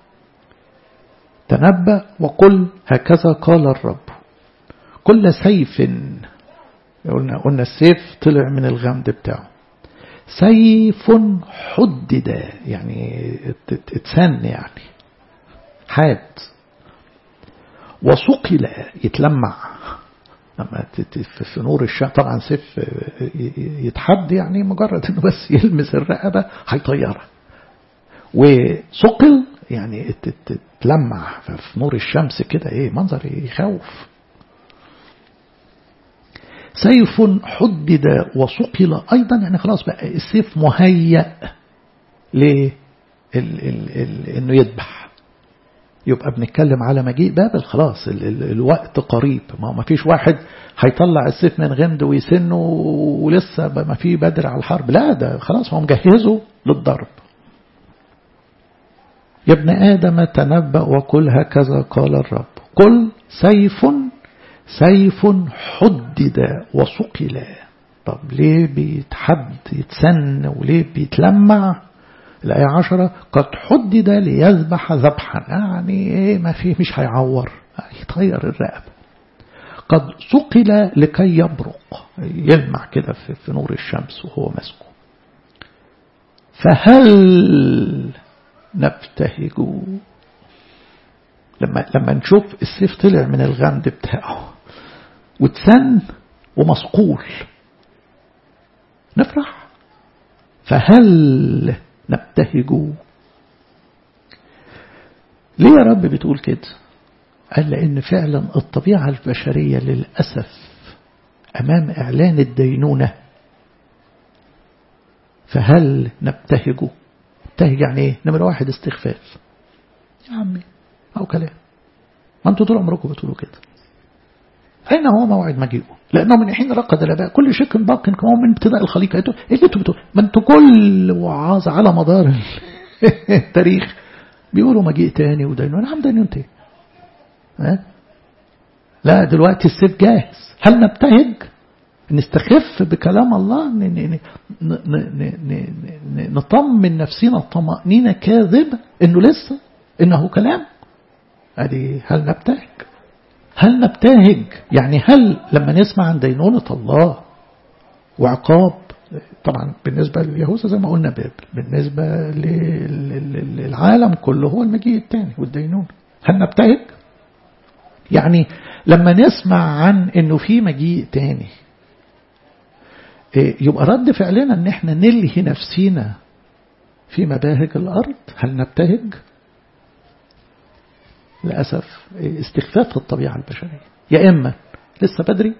تنبأ وقل هكذا قال الرب كل سيف قلنا قلنا السيف طلع من الغمد بتاعه سيف حدد يعني اتسن يعني حاد وصقل يتلمع لما في نور الشمس طبعا سيف يتحد يعني مجرد انه بس يلمس الرقبه هيطيرها وثقل يعني تتلمع في نور الشمس كده ايه منظر يخوف سيف حدد وثقل ايضا يعني خلاص بقى السيف مهيأ ل انه يذبح يبقى بنتكلم على مجيء بابل خلاص ال ال الوقت قريب ما فيش واحد هيطلع السيف من غمد ويسنه ولسه ما في بدر على الحرب لا ده خلاص هو مجهزه للضرب يا ابن آدم تنبأ وقل هكذا قال الرب قل سيف سيف حدد وصقل طب ليه بيتحد يتسن وليه بيتلمع الآية عشرة قد حدد ليذبح ذبحا يعني ايه ما فيه مش هيعور يطير الرقبة قد صقل لكي يبرق يلمع كده في نور الشمس وهو ماسكه فهل نبتهج لما لما نشوف السيف طلع من الغمد بتاعه واتسن ومصقول نفرح فهل نبتهج ليه يا رب بتقول كده قال لأن فعلا الطبيعة البشرية للأسف أمام إعلان الدينونة فهل نبتهج نبتهج يعني ايه نمرة واحد استخفاف يا عمي أو كلام ما انتوا طول عمركم بتقولوا كده أين هو موعد مجيئه لأنه من حين رقد الآباء كل شك باق كما من ابتداء الخليقة ايه اللي انتوا بتقولوا ما انتوا كل وعاظ على مدار التاريخ بيقولوا مجيء تاني ودينون نعم دينون تاني ها لا دلوقتي السيف جاهز هل نبتهج نستخف بكلام الله نطمن نفسنا طمأنينة كاذبة انه لسه انه كلام ادي هل نبتهج هل نبتهج يعني هل لما نسمع عن دينونة الله وعقاب طبعا بالنسبة لليهوذا زي ما قلنا باب بالنسبة للعالم كله هو المجيء الثاني والدينون هل نبتهج يعني لما نسمع عن انه في مجيء تاني يبقى رد فعلنا ان احنا نلهي نفسينا في مباهج الارض هل نبتهج للأسف استخفاف الطبيعة البشرية يا إما لسه بدري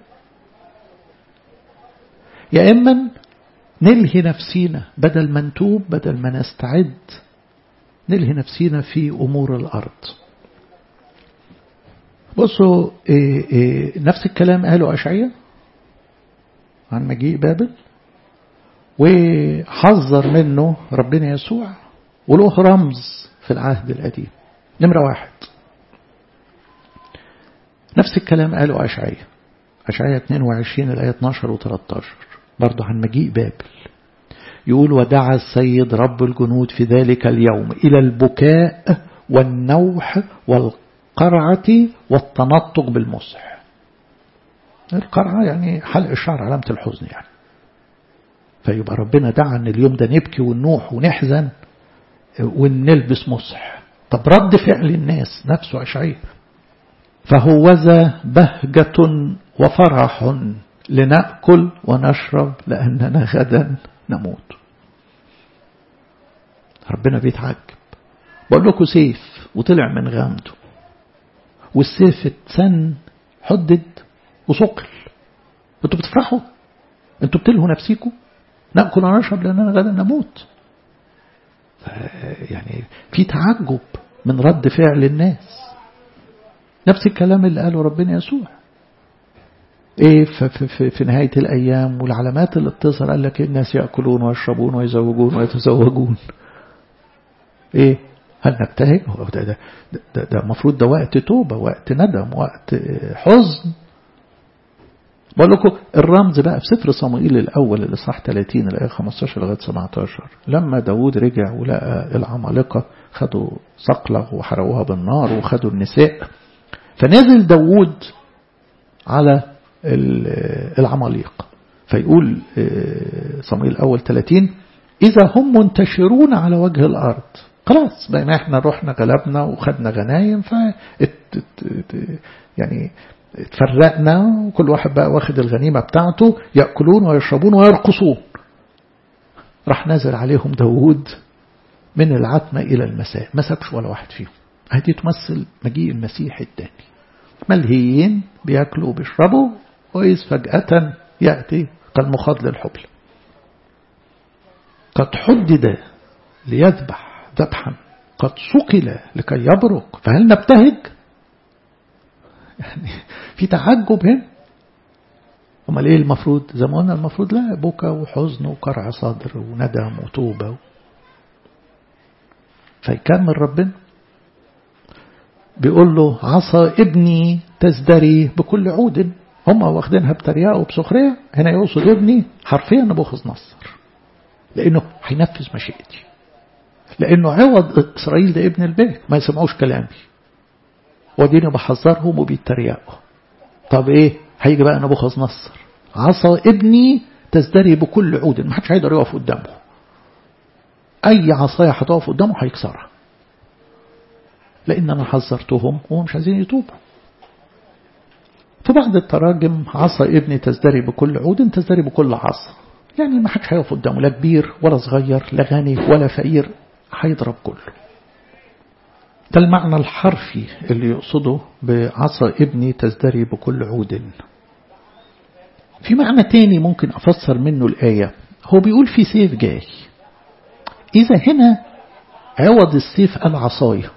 يا إما نلهي نفسينا بدل ما نتوب بدل ما نستعد نلهي نفسينا في أمور الأرض بصوا إيه إيه نفس الكلام قاله أشعية عن مجيء بابل وحذر منه ربنا يسوع وله رمز في العهد القديم نمرة واحد نفس الكلام قاله أشعية أشعية 22 الآية 12 و 13 برضه عن مجيء بابل يقول ودعا السيد رب الجنود في ذلك اليوم إلى البكاء والنوح والقرعة والتنطق بالمسح القرعة يعني حلق الشعر علامة الحزن يعني فيبقى ربنا دعا ان اليوم ده نبكي وننوح ونحزن ونلبس مسح طب رد فعل الناس نفسه أشعية فهوذا بهجة وفرح لنأكل ونشرب لأننا غدا نموت ربنا بيتعجب بقول لكم سيف وطلع من غامده والسيف اتسن حدد وثقل انتوا بتفرحوا انتوا بتلهوا نفسيكم نأكل ونشرب لأننا غدا نموت يعني في تعجب من رد فعل الناس نفس الكلام اللي قاله ربنا يسوع ايه في, في, في نهاية الأيام والعلامات اللي بتظهر قال لك الناس يأكلون ويشربون ويزوجون ويتزوجون ايه هل نبتهج ده ده ده, ده المفروض ده وقت توبة وقت ندم وقت حزن بقول لكم الرمز بقى في سفر صموئيل الأول الإصحاح 30 الآية 15 لغاية 17 لما داود رجع ولقى العمالقة خدوا صقلغ وحرقوها بالنار وخدوا النساء فنزل داود على العماليق فيقول صموئيل الأول 30 إذا هم منتشرون على وجه الأرض خلاص بقى ما احنا رحنا غلبنا وخدنا غنايم ف يعني اتفرقنا وكل واحد بقى واخد الغنيمة بتاعته يأكلون ويشربون ويرقصون راح نازل عليهم داود من العتمة إلى المساء ما سابش ولا واحد فيهم هذه تمثل مجيء المسيح الثاني ملهيين بياكلوا وبيشربوا وإذ فجأة يأتي كالمخاض للحبل قد حدد ليذبح ذبحا قد سقل لكي يبرق فهل نبتهج يعني في تعجب هنا امال ايه المفروض زي ما قلنا المفروض لا بكى وحزن وقرع صدر وندم وتوبه فيكمل ربنا بيقول له عصا ابني تزدري بكل عود هم واخدينها بتريقه وبسخريه هنا يقصد ابني حرفيا نبوخذ نصر لانه هينفذ مشيئتي لانه عوض اسرائيل ده ابن البيت ما يسمعوش كلامي وديني بحذرهم وبيتريقوا طب ايه هيجي بقى نبوخذ نصر عصا ابني تزدري بكل عود ما حدش هيقدر يقف قدامه اي عصايه هتقف قدامه هيكسرها لان انا حذرتهم وهم مش عايزين يتوبوا في بعض التراجم عصا ابني تزدري بكل عود تزدري بكل عصا يعني ما حدش هيقف قدامه لا كبير ولا صغير لا غني ولا فقير هيضرب كله ده المعنى الحرفي اللي يقصده بعصا ابني تزدري بكل عود في معنى تاني ممكن أفسر منه الآية هو بيقول في سيف جاي إذا هنا عوض السيف العصاية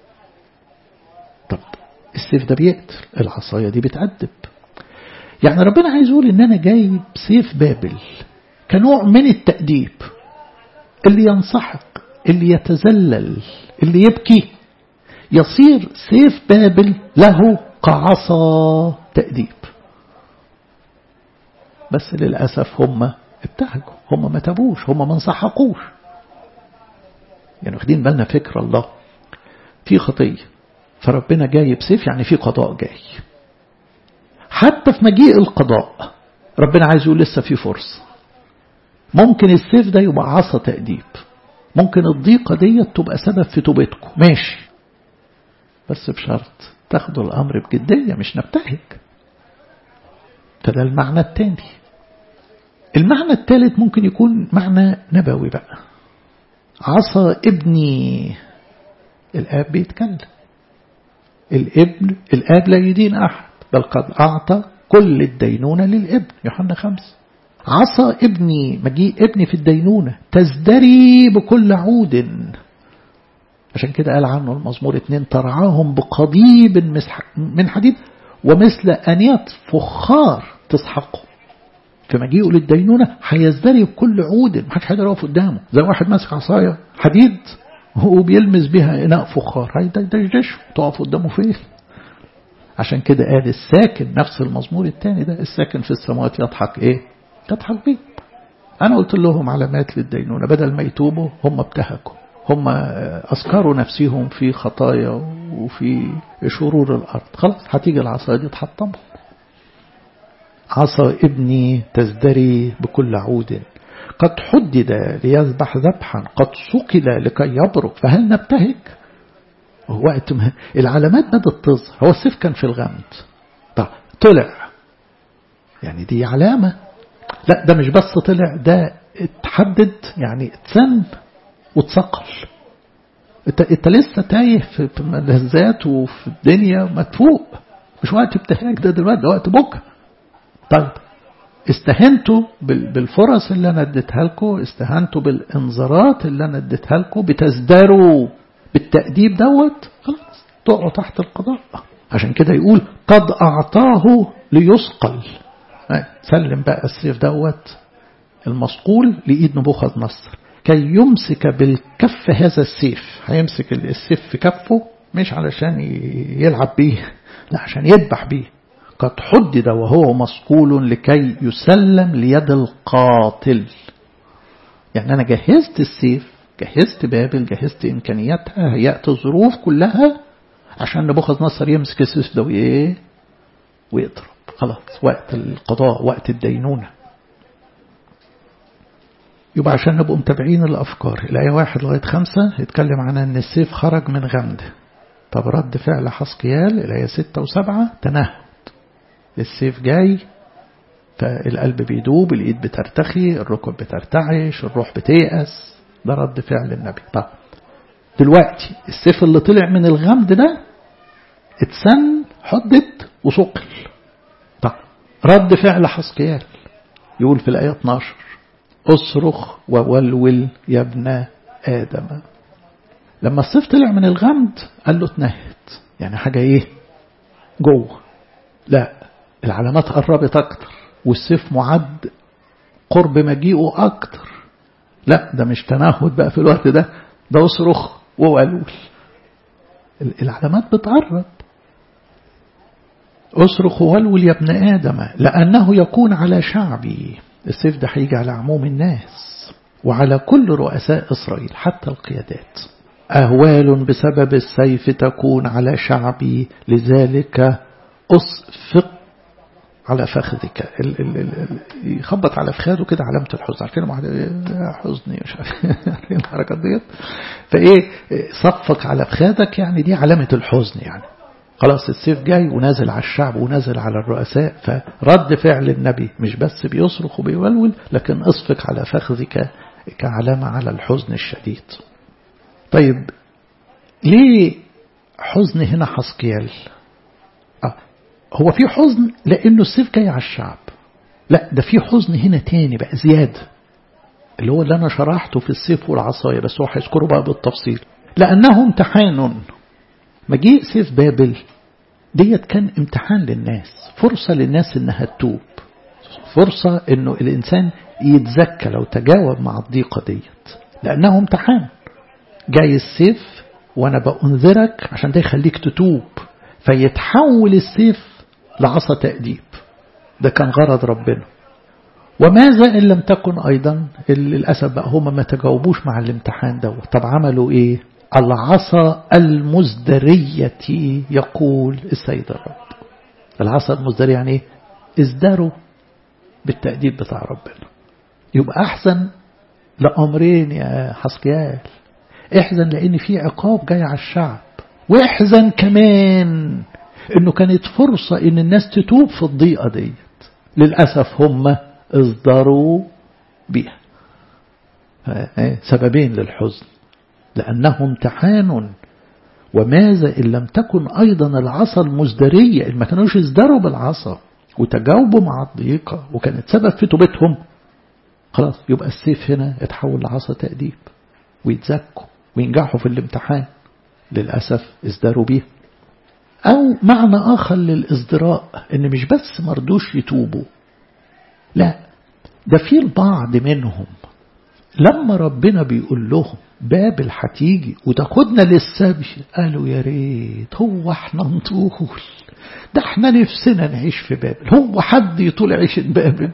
طب السيف ده بيقتل العصاية دي بتأدب يعني ربنا عايز يقول إن أنا جاي بسيف بابل كنوع من التأديب اللي ينسحق اللي يتذلل اللي يبكي يصير سيف بابل له كعصا تأديب بس للأسف هم ابتهجوا هم ما تابوش هم ما انسحقوش يعني واخدين بالنا فكر الله في خطية فربنا جاي بسيف يعني في قضاء جاي حتى في مجيء القضاء ربنا عايز يقول لسه في فرصة ممكن السيف ده يبقى عصا تأديب ممكن الضيقة دي تبقى سبب في توبتكم ماشي بس بشرط تاخدوا الأمر بجدية مش نبتهج فده المعنى الثاني المعنى الثالث ممكن يكون معنى نبوي بقى عصا ابني الآب بيتكلم الابن الآب لا يدين أحد بل قد أعطى كل الدينونة للابن يوحنا خمسة عصا ابني مجيء ابني في الدينونة تزدري بكل عود عشان كده قال عنه المزمور اتنين ترعاهم بقضيب من حديد ومثل أنيات فخار تسحقه في مجيئه للدينونة هيزدري بكل عود ما حدش هيقدر يقف قدامه زي واحد ماسك عصاية حديد وبيلمس بها إناء فخار هيدشدش تقف قدامه فين عشان كده قال الساكن نفس المزمور الثاني ده الساكن في السماوات يضحك ايه يضحك بيه انا قلت لهم علامات للدينونة بدل ما يتوبوا هم ابتهكوا هم أسكروا نفسهم في خطايا وفي شرور الأرض خلاص هتيجي العصا دي تحطمهم عصا ابني تزدري بكل عود قد حدد ليذبح ذبحا قد سقل لكي يبرك فهل نبتهج وقت ما العلامات بدأت تظهر هو السيف كان في الغمد طب طلع يعني دي علامة لا ده مش بس طلع ده اتحدد يعني اتسن واتثقل انت, انت لسه تايه في ملذات وفي الدنيا ما تفوق مش وقت ابتهاج ده دلوقتي ده وقت بكره طيب استهنتوا بالفرص اللي انا اديتها لكم استهنتوا بالانذارات اللي انا اديتها لكم بتزدروا بالتأديب دوت خلاص تقعوا تحت القضاء عشان كده يقول قد أعطاه ليثقل سلم بقى السيف دوت المصقول لإيد نبوخذ نصر كي يمسك بالكف هذا السيف هيمسك السيف في كفه مش علشان يلعب بيه لا عشان يذبح بيه قد حدد وهو مصقول لكي يسلم ليد القاتل يعني أنا جهزت السيف جهزت بابل جهزت إمكانياتها هيأت الظروف كلها عشان نبوخذ نصر يمسك السيف ده وإيه ويضرب خلاص وقت القضاء وقت الدينونة يبقى عشان نبقوا متابعين الأفكار الآية واحد لغاية خمسة يتكلم عن أن السيف خرج من غمده طب رد فعل حسقيال الآية ستة وسبعة تنهد السيف جاي فالقلب بيدوب الإيد بترتخي الركب بترتعش الروح بتيأس ده رد فعل النبي طب دلوقتي السيف اللي طلع من الغمد ده اتسن حدت وثقل طب رد فعل حسقيال يقول في الآية 12 اصرخ وولول يا ابن آدم لما السيف طلع من الغمد قال له اتنهت يعني حاجة ايه جوه لا العلامات قربت اكتر والسيف معد قرب مجيئه اكتر لا ده مش تنهد بقى في الوقت ده ده اصرخ وولول العلامات بتقرب اصرخ وولول يا ابن آدم لأنه يكون على شعبي السيف ده هيجي على عموم الناس وعلى كل رؤساء إسرائيل حتى القيادات أهوال بسبب السيف تكون على شعبي لذلك أصفق على فخذك ال ال ال يخبط على فخاذه كده علامة الحزن عارفين حزني مش عارفين الحركات ديت فايه صفق على فخاذك يعني دي علامة الحزن يعني خلاص السيف جاي ونازل على الشعب ونازل على الرؤساء فرد فعل النبي مش بس بيصرخ وبيولول لكن اصفق على فخذك كعلامة على الحزن الشديد طيب ليه حزن هنا حسقيال آه هو في حزن لأنه السيف جاي على الشعب لا ده في حزن هنا تاني بقى زيادة اللي هو اللي أنا شرحته في السيف والعصاية بس هو هيذكره بقى بالتفصيل لأنه امتحان مجيء سيف بابل ديت كان امتحان للناس فرصة للناس انها تتوب فرصة انه الانسان يتزكى لو تجاوب مع الضيقة ديت لانه امتحان جاي السيف وانا بأنذرك عشان ده يخليك تتوب فيتحول السيف لعصا تأديب ده كان غرض ربنا وماذا إن لم تكن أيضا للأسف بقى هما ما تجاوبوش مع الامتحان دوت طب عملوا إيه العصا المزدرية يقول السيد الرب العصا المزدرية يعني ايه ازدروا بالتأديب بتاع ربنا يبقى أحسن لأمرين يا حسقيال احزن لأن في عقاب جاي على الشعب واحزن كمان انه كانت فرصة ان الناس تتوب في الضيقة ديت للأسف هم اصدروا بيها سببين للحزن لأنه امتحان وماذا إن لم تكن أيضا العصا المزدرية إن ما كانوش ازدروا بالعصا وتجاوبوا مع الضيقة وكانت سبب في توبتهم خلاص يبقى السيف هنا يتحول لعصا تأديب ويتزكوا وينجحوا في الامتحان للأسف ازدروا بيه أو معنى آخر للإزدراء إن مش بس مردوش يتوبوا لا ده في البعض منهم لما ربنا بيقول لهم بابل هتيجي وتاخدنا للسبي قالوا يا ريت هو احنا نطول ده احنا نفسنا نعيش في بابل هو حد يطول عيشة بابل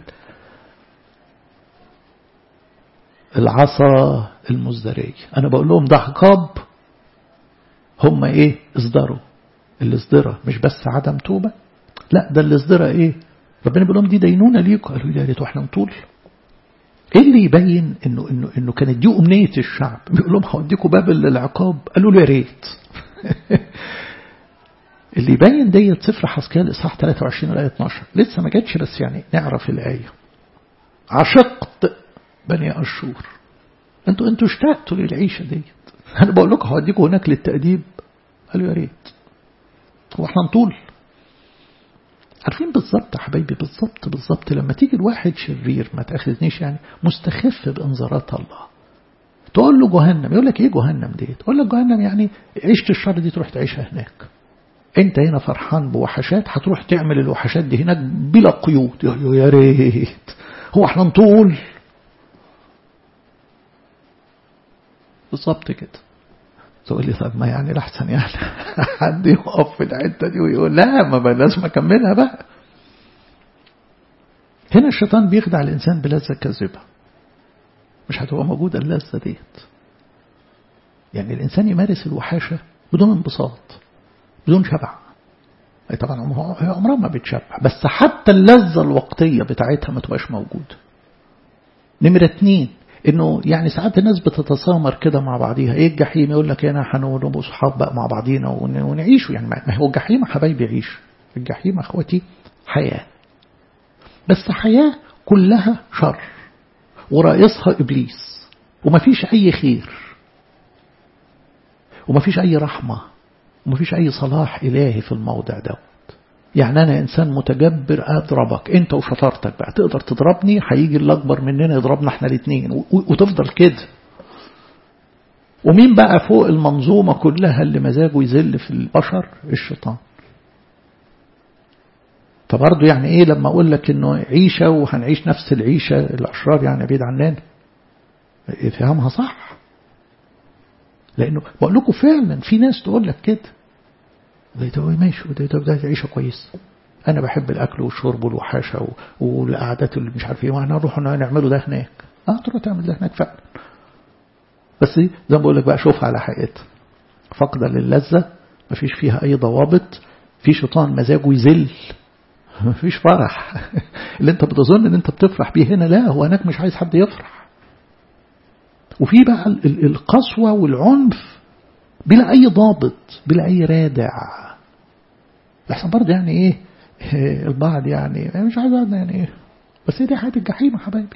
العصا المزدرية أنا بقول لهم ده عقاب هم إيه اصدروا الازدراء مش بس عدم توبة لا ده الازدراء إيه ربنا بيقول لهم دي دينونة ليكم قالوا يا ريت واحنا نطول ايه اللي يبين انه انه انه كانت دي امنيه الشعب بيقول لهم هوديكم بابل للعقاب قالوا له يا ريت اللي يبين ديت سفر حسكيال اصحاح 23 الايه 12 لسه ما جاتش بس يعني نعرف الايه عشقت بني اشور انتوا انتوا اشتقتوا للعيشه ديت انا بقول لكم هوديكم هناك للتاديب قالوا يا ريت هو احنا نطول عارفين بالظبط يا حبايبي بالظبط بالظبط لما تيجي الواحد شرير ما تاخذنيش يعني مستخف بانذارات الله تقول له جهنم يقول لك ايه جهنم دي تقول لك جهنم يعني عيشة الشر دي تروح تعيشها هناك انت هنا فرحان بوحشات هتروح تعمل الوحشات دي هناك بلا قيود يا ريت هو احنا نطول بالظبط كده تقول لي طب ما يعني الأحسن يعني حد يقف في الحتة دي ويقول لا ما لازم أكملها بقى هنا الشيطان بيخدع الإنسان بلذة كاذبة مش هتبقى موجودة اللذة ديت يعني الإنسان يمارس الوحاشة بدون انبساط بدون شبع أي طبعا عمرها ما بتشبع بس حتى اللذة الوقتية بتاعتها ما تبقاش موجودة نمرة اتنين انه يعني ساعات الناس بتتسامر كده مع بعضيها ايه الجحيم يقول لك انا هنبقى صحاب بقى مع بعضينا ونعيشوا يعني ما هو الجحيم حبايبي يعيش الجحيم اخواتي حياة بس حياة كلها شر ورئيسها ابليس وما فيش اي خير وما فيش اي رحمة وما فيش اي صلاح الهي في الموضع دوت يعني أنا إنسان متجبر أضربك أنت وشطارتك بقى تقدر تضربني هيجي اللي أكبر مننا يضربنا إحنا الاثنين وتفضل كده ومين بقى فوق المنظومة كلها اللي مزاجه يذل في البشر الشيطان فبرضه يعني إيه لما أقول لك إنه عيشة وهنعيش نفس العيشة الأشرار يعني بعيد عننا فهمها صح لأنه بقول لكم فعلا في ناس تقول لك كده ده ده ماشي وده ده, ده عيشة كويس أنا بحب الأكل والشرب والوحاشة والقعدات اللي مش عارف إيه وإحنا نروح نعمله ده هناك أه تروح تعمل ده هناك فعلا بس زي ما بقول لك بقى شوفها على حقيقتها فقدة للذة مفيش فيها أي ضوابط في شيطان مزاجه يذل مفيش فرح اللي انت بتظن ان انت بتفرح بيه هنا لا هو هناك مش عايز حد يفرح وفي بقى القسوة والعنف بلا أي ضابط بلا أي رادع لحسن برضه يعني إيه البعض يعني مش عايز يعني إيه بس دي حياة الجحيم يا حبايبي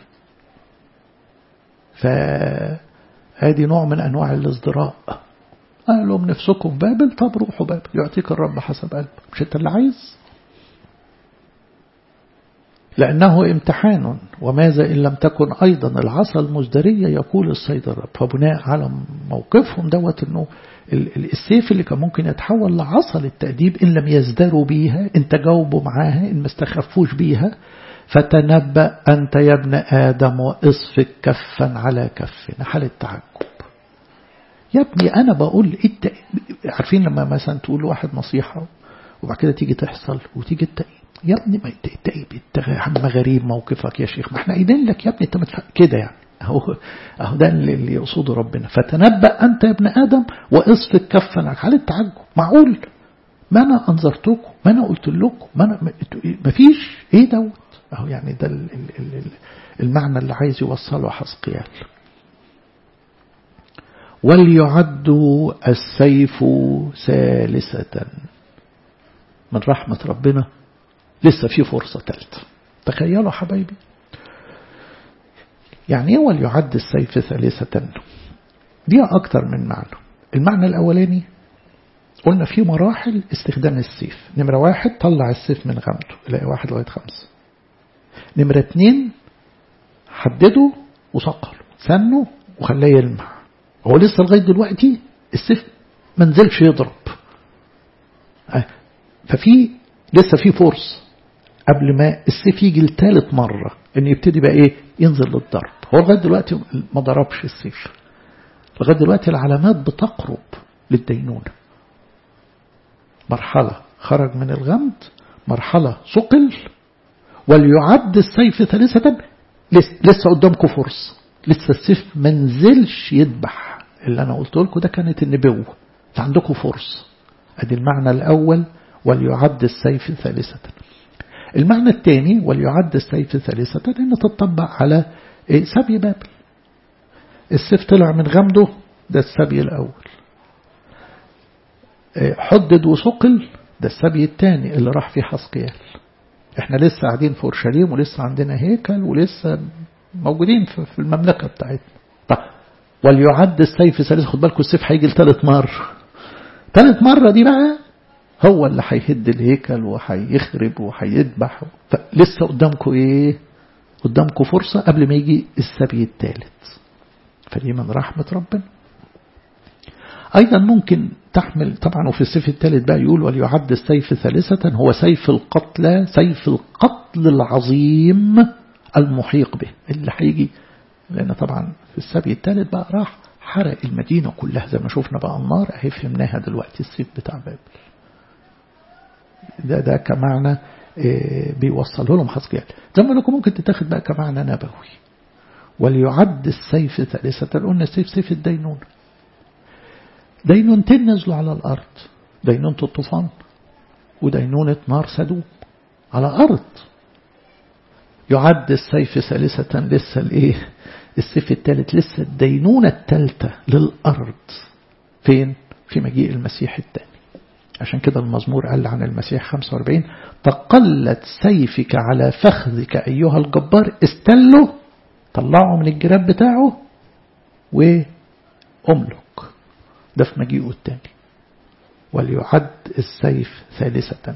فهذه نوع من أنواع الازدراء قال لهم نفسكم بابل طب روحوا بابل يعطيك الرب حسب قلبك مش انت اللي عايز لأنه امتحان وماذا إن لم تكن أيضا العصا المزدرية يقول السيد الرب فبناء على موقفهم دوت أنه السيف اللي كان ممكن يتحول لعصا للتأديب إن لم يزدروا بيها إن تجاوبوا معاها إن ما استخفوش بيها فتنبأ أنت يا ابن آدم واصفك كفا على كف حال التعجب يا ابني أنا بقول إنت عارفين لما مثلا تقول لواحد نصيحة وبعد كده تيجي تحصل وتيجي انت يا ابني ما انت عم غريب موقفك يا شيخ ما احنا قايلين لك يا ابني انت كده يعني اهو اهو ده اللي يقصده ربنا فتنبأ انت يا ابن ادم واصفك كفا على التعجب معقول ما انا انذرتكم ما انا قلت لكم ما انا ما فيش ايه دوت اهو يعني ده المعنى اللي عايز يوصله حسقيال وليعد السيف ثالثة من رحمة ربنا لسه في فرصة ثالثة تخيلوا حبايبي يعني ايه وليعد السيف ثالثة دي أكتر من معنى المعنى الأولاني قلنا في مراحل استخدام السيف نمرة واحد طلع السيف من غمده إلى واحد لغاية خمسة نمرة اتنين حدده وصقله سنه وخلاه يلمع هو لسه لغاية دلوقتي السيف ما نزلش يضرب ففي لسه في فرصة قبل ما السيف يجي لثالث مرة ان يبتدي بقى ايه ينزل للضرب هو لغاية دلوقتي ما ضربش السيف لغاية دلوقتي العلامات بتقرب للدينونة مرحلة خرج من الغمد مرحلة ثقل وليعد السيف ثالثة لسه قدامكم فرصة لسه السيف ما نزلش يذبح اللي أنا قلت لكم ده كانت النبوة فعندكم فرصة أدي المعنى الأول وليعد السيف ثالثة المعنى الثاني وليعد السيف ثالثة أن تطبق على سبي بابل السيف طلع من غمده ده السبي الأول حدد وثقل ده السبي الثاني اللي راح فيه حسقيال احنا لسه قاعدين في اورشليم ولسه عندنا هيكل ولسه موجودين في المملكة بتاعتنا طب وليعد السيف ثالث خد بالكم السيف هيجي لثالث مرة ثالث مرة دي بقى هو اللي هيهد الهيكل وهيخرب وهيذبح فلسه قدامكم ايه قدامكم فرصة قبل ما يجي السبي الثالث فدي من رحمة ربنا أيضا ممكن تحمل طبعا وفي السيف الثالث بقى يقول وليعد السيف ثالثة هو سيف القتلى سيف القتل العظيم المحيق به اللي هيجي لأن طبعا في السبي الثالث بقى راح حرق المدينة كلها زي ما شفنا بقى النار اهي فهمناها دلوقتي السيف بتاع بابل ده ده كمعنى بيوصله لهم حسكيال زي ما لكم ممكن تتاخد بقى كمعنى نبوي وليعد السيف ثالثة قلنا السيف سيف الدينون دينونتين نزلوا على الأرض دينونة الطوفان ودينونة نار سدوم على أرض يعد السيف ثالثة لسه الايه السيف الثالث لسه الدينونة الثالثة للأرض فين في مجيء المسيح الثاني عشان كده المزمور قال عن المسيح 45 تقلت سيفك على فخذك أيها الجبار استله طلعه من الجراب بتاعه وأملك ده في مجيئه الثاني وليعد السيف ثالثة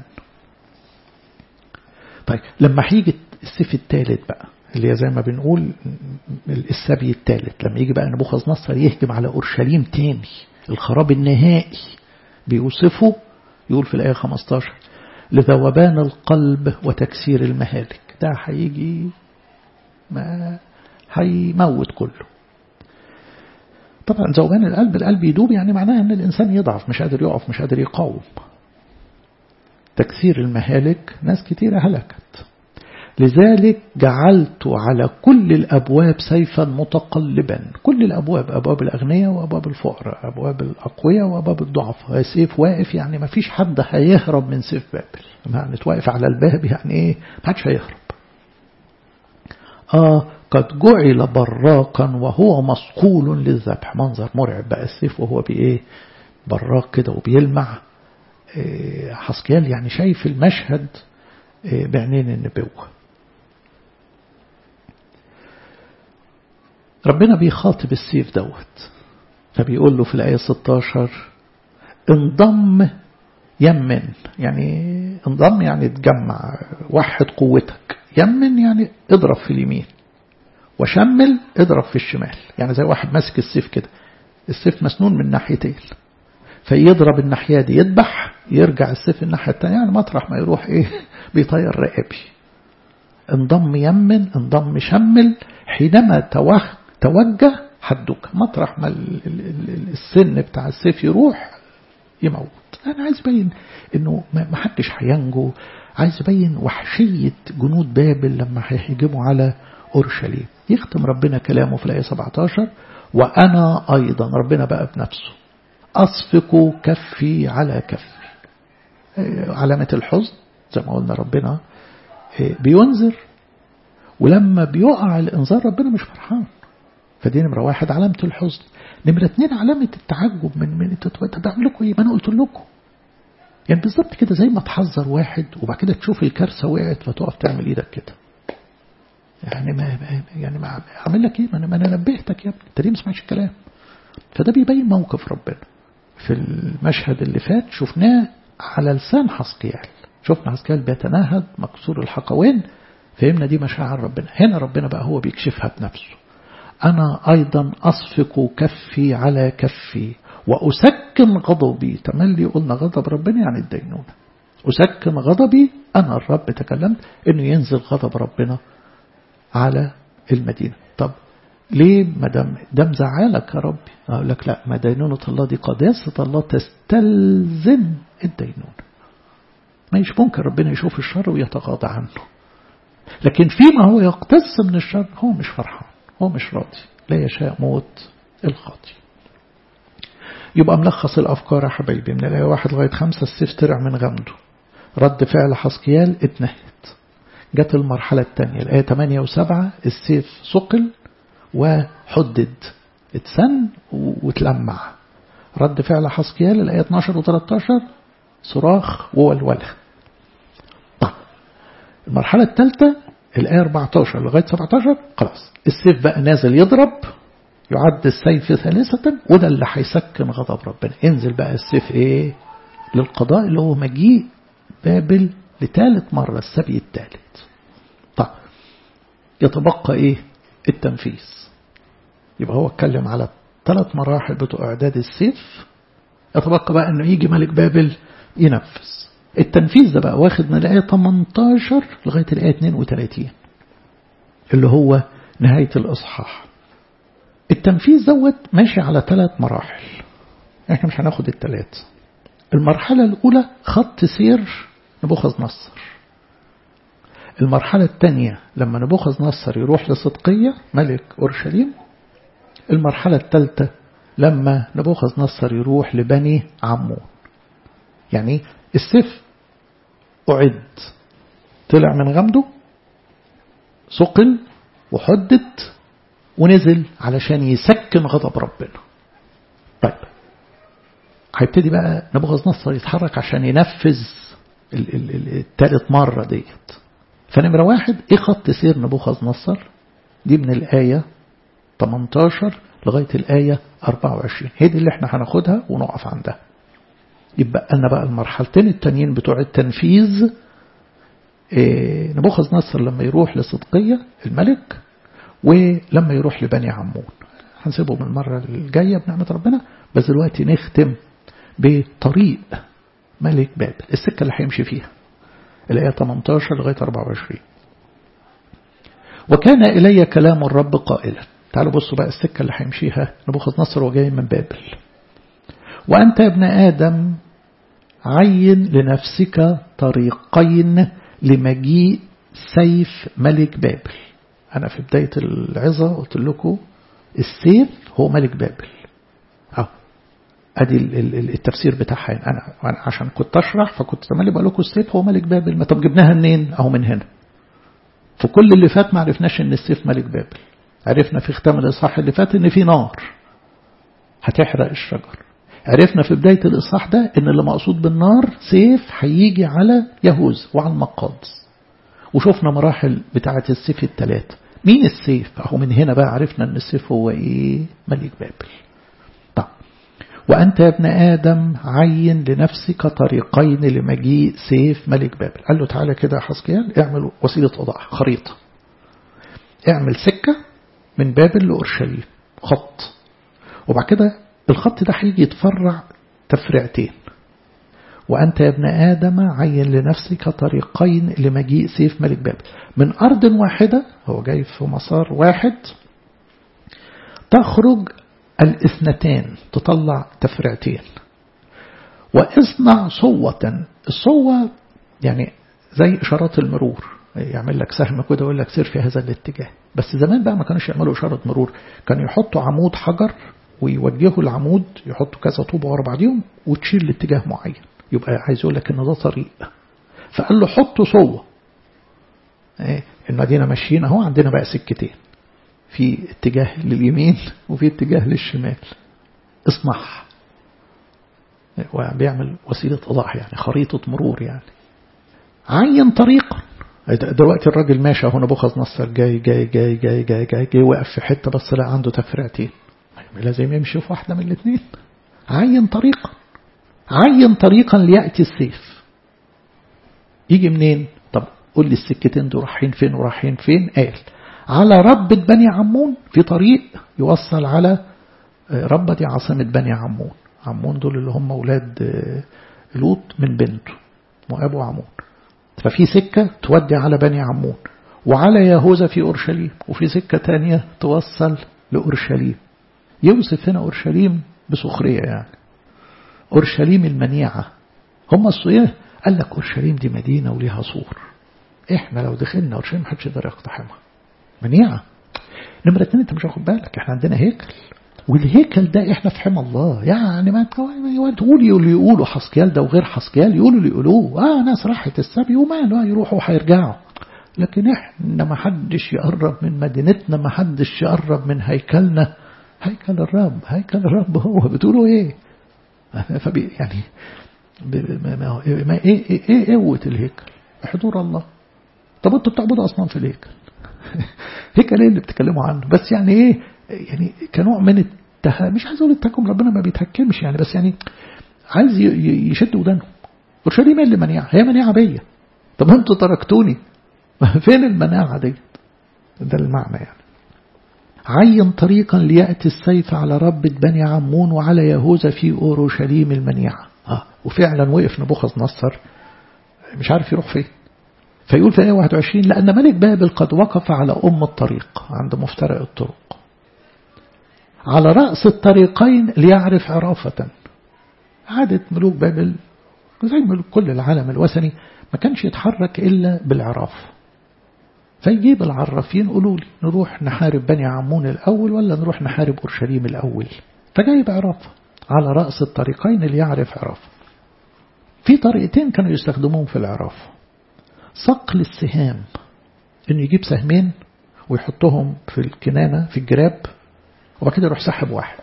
طيب لما هيجي السيف الثالث بقى اللي هي زي ما بنقول السبي الثالث لما يجي بقى نبوخذ نصر يهجم على أورشليم تاني الخراب النهائي بيوصفه يقول في الآية 15 لذوبان القلب وتكسير المهالك ده هيجي ما هيموت كله طبعا ذوبان القلب القلب يدوب يعني معناه ان الانسان يضعف مش قادر يقف مش قادر يقاوم تكسير المهالك ناس كتيرة هلكت لذلك جعلت على كل الأبواب سيفا متقلبا كل الأبواب أبواب الأغنياء وأبواب الفقراء أبواب الأقوياء وأبواب الضعفاء سيف واقف يعني ما فيش حد هيهرب من سيف بابل يعني واقف على الباب يعني إيه ما حدش هيهرب آه قد جعل براقا وهو مصقول للذبح منظر مرعب بقى السيف وهو بإيه براق كده وبيلمع إيه حسكيال يعني شايف المشهد إيه بعينين النبوة ربنا بيخاطب السيف دوت فبيقول له في الآية 16 انضم يمن يعني انضم يعني تجمع وحد قوتك يمن يعني اضرب في اليمين وشمل اضرب في الشمال يعني زي واحد ماسك السيف كده السيف مسنون من ناحيتين فيضرب الناحية دي يذبح يرجع السيف الناحية التانية يعني مطرح ما يروح ايه بيطير رقبي انضم يمن انضم شمل حينما توجه حدك مطرح ما السن بتاع السيف يروح يموت انا عايز ابين انه ما حدش هينجو عايز ابين وحشية جنود بابل لما هيهجموا على أورشليم يختم ربنا كلامه في الآية 17 وأنا أيضا ربنا بقى بنفسه أصفق كفي على كفي علامة الحزن زي ما قلنا ربنا بينذر ولما بيقع الإنذار ربنا مش فرحان فدي نمرة واحد علامة الحزن نمرة اتنين علامة التعجب من من انتوا بعمل لكم ايه ما انا قلت لكم يعني بالظبط كده زي ما تحذر واحد وبعد كده تشوف الكارثة وقعت فتقف تعمل ايدك كده يعني ما يعني ما اعمل لك ايه ما انا, أنا نبهتك يا ابني انت ليه ما سمعتش الكلام فده بيبين موقف ربنا في المشهد اللي فات شفناه على لسان حسقيال شفنا حسقيال بيتناهد مكسور الحقوين فهمنا دي مشاعر ربنا هنا ربنا بقى هو بيكشفها بنفسه أنا أيضا أصفق كفي على كفي وأسكن غضبي تملي قلنا غضب ربنا يعني الدينونة أسكن غضبي أنا الرب تكلمت أنه ينزل غضب ربنا على المدينة طب ليه ما دام ده مزعلك يا ربي أقول لك لا ما دينونة الله دي قداسة الله تستلزم الدينونة ما يش ممكن ربنا يشوف الشر ويتغاضى عنه لكن فيما هو يقتص من الشر هو مش فرحان هو مش راضي لا يشاء موت الخاطي يبقى ملخص الأفكار يا حبايبي من الآية واحد لغاية خمسة السيف ترع من غمده رد فعل حسكيال اتنهت جت المرحلة الثانية الآية 8 و7 السيف ثقل وحدد اتسن وتلمع رد فعل حسكيال الآية 12 و13 صراخ وولولة طب المرحلة الثالثة الآية 14 لغاية 17 خلاص السيف بقى نازل يضرب يعد السيف ثالثة وده اللي هيسكن غضب ربنا انزل بقى السيف ايه للقضاء اللي هو مجيء بابل لثالث مرة السبي الثالث طيب يتبقى ايه التنفيذ يبقى هو اتكلم على ثلاث مراحل بتوع اعداد السيف يتبقى بقى انه يجي ملك بابل ينفذ التنفيذ ده بقى واخد من الآية 18 لغاية الآية 32 اللي هو نهاية الإصحاح التنفيذ دوت ماشي على ثلاث مراحل احنا مش هناخد الثلاث المرحلة الأولى خط سير نبوخذ نصر المرحلة الثانية لما نبوخذ نصر يروح لصدقية ملك أورشليم المرحلة الثالثة لما نبوخذ نصر يروح لبني عمون يعني السيف أعد طلع من غمده ثقل وحدد ونزل علشان يسكن غضب ربنا طيب هيبتدي بقى نبوخذ نصر يتحرك عشان ينفذ الثالث مرة ديت فنمرة واحد ايه خط سير نبوخذ نصر دي من الآية 18 لغاية الآية 24 هي دي اللي احنا هناخدها ونقف عندها يبقى لنا بقى المرحلتين التانيين بتوع التنفيذ إيه نبوخذ نصر لما يروح لصدقية الملك ولما يروح لبني عمون هنسيبه من المرة الجاية بنعمة ربنا بس دلوقتي نختم بطريق ملك بابل السكة اللي هيمشي فيها الآية 18 لغاية 24 وكان إلي كلام الرب قائلا تعالوا بصوا بقى السكة اللي هيمشيها نبوخذ نصر وجاي من بابل وأنت يا ابن آدم عين لنفسك طريقين لمجيء سيف ملك بابل أنا في بداية العظة قلت لكم السيف هو ملك بابل أو أدي التفسير بتاعها يعني أنا, أنا عشان كنت أشرح فكنت تملي بقول لكم السيف هو ملك بابل ما طب جبناها منين أهو من هنا في كل اللي فات ما عرفناش إن السيف ملك بابل عرفنا في ختام الإصحاح اللي فات إن في نار هتحرق الشجر عرفنا في بداية الإصحاح ده إن اللي مقصود بالنار سيف هيجي على يهوذا وعلى المقادس وشفنا مراحل بتاعة السيف الثلاثة مين السيف أهو من هنا بقى عرفنا أن السيف هو إيه ملك بابل طب وأنت يا ابن آدم عين لنفسك طريقين لمجيء سيف ملك بابل قال له تعالى كده يا حسكيال اعمل وسيلة إضاءة خريطة اعمل سكة من بابل لأورشليم خط وبعد كده الخط ده هيجي يتفرع تفرعتين وأنت يا ابن آدم عين لنفسك طريقين لمجيء سيف ملك بابل من أرض واحدة هو جاي في مسار واحد تخرج الاثنتان تطلع تفرعتين واصنع صوة الصوة يعني زي إشارات المرور يعمل لك سهم كده ويقول لك سير في هذا الاتجاه بس زمان بقى ما كانوش يعملوا إشارة مرور كانوا يحطوا عمود حجر ويوجهوا العمود يحطوا كذا طوبة ورا بعضهم وتشيل لاتجاه معين يبقى عايز يقول لك ان ده طريق فقال له حطوا صوة ايه المدينة ماشيين اهو عندنا بقى سكتين في اتجاه لليمين وفي اتجاه للشمال اصنع وبيعمل وسيلة إضاءة يعني خريطة مرور يعني عين طريقا دلوقتي الراجل ماشي اهو نبوخذ نصر جاي جاي جاي جاي جاي جاي جاي واقف في حتة بس لا عنده تفرعتين لازم يمشي في واحدة من الاثنين عين طريقا عين طريقا ليأتي السيف يجي منين طب قول لي السكتين دول رايحين فين ورايحين فين قال على ربة بني عمون في طريق يوصل على ربة دي عاصمة بني عمون عمون دول اللي هم أولاد لوط من بنته مؤاب وعمون ففي سكة تودي على بني عمون وعلى يهوذا في أورشليم وفي سكة تانية توصل لأورشليم يوصف هنا أورشليم بسخرية يعني أورشليم المنيعة هم الصيام قال لك أورشليم دي مدينة وليها سور إحنا لو دخلنا أورشليم محدش يقدر يقتحمها منيعة نمرة اتنين أنت مش واخد بالك إحنا عندنا هيكل والهيكل ده إحنا في حمى الله يعني ما تقولي اللي يقولوا حسكيال ده وغير حسكيال يقولوا اللي يقولوه آه ناس راحت السبي وما يروحوا وهيرجعوا لكن إحنا ما حدش يقرب من مدينتنا ما حدش يقرب من هيكلنا هيكل الرب هيكل الرب هو بتقولوا ايه فبي يعني ما ايه ايه ايه قوه الهيكل حضور الله طب انتوا بتعبدوا اصلا في الهيكل هيكل ايه اللي بتتكلموا عنه بس يعني ايه يعني كنوع من الته... مش عايز اقول التهكم ربنا ما بيتهكمش يعني بس يعني عايز يشد ودانهم اورشليم اللي منيعه هي منيعه بيا طب انتوا تركتوني فين المناعه دي ده المعنى يعني عين طريقا ليأتي السيف على ربة بني عمون وعلى يهوذا في أورشليم المنيعة آه وفعلا وقف نبوخذ نصر مش عارف يروح فين فيقول في آية 21 لأن ملك بابل قد وقف على أم الطريق عند مفترق الطرق على رأس الطريقين ليعرف عرافة عادة ملوك بابل زي ملوك كل العالم الوثني ما كانش يتحرك إلا بالعراف فيجيب العرافين قولوا لي نروح نحارب بني عمون الأول ولا نروح نحارب أورشليم الأول فجايب عرافة على رأس الطريقين اللي يعرف عرافة في طريقتين كانوا يستخدموهم في العرافة صقل السهام انه يجيب سهمين ويحطهم في الكنانة في الجراب وبعد كده يروح سحب واحد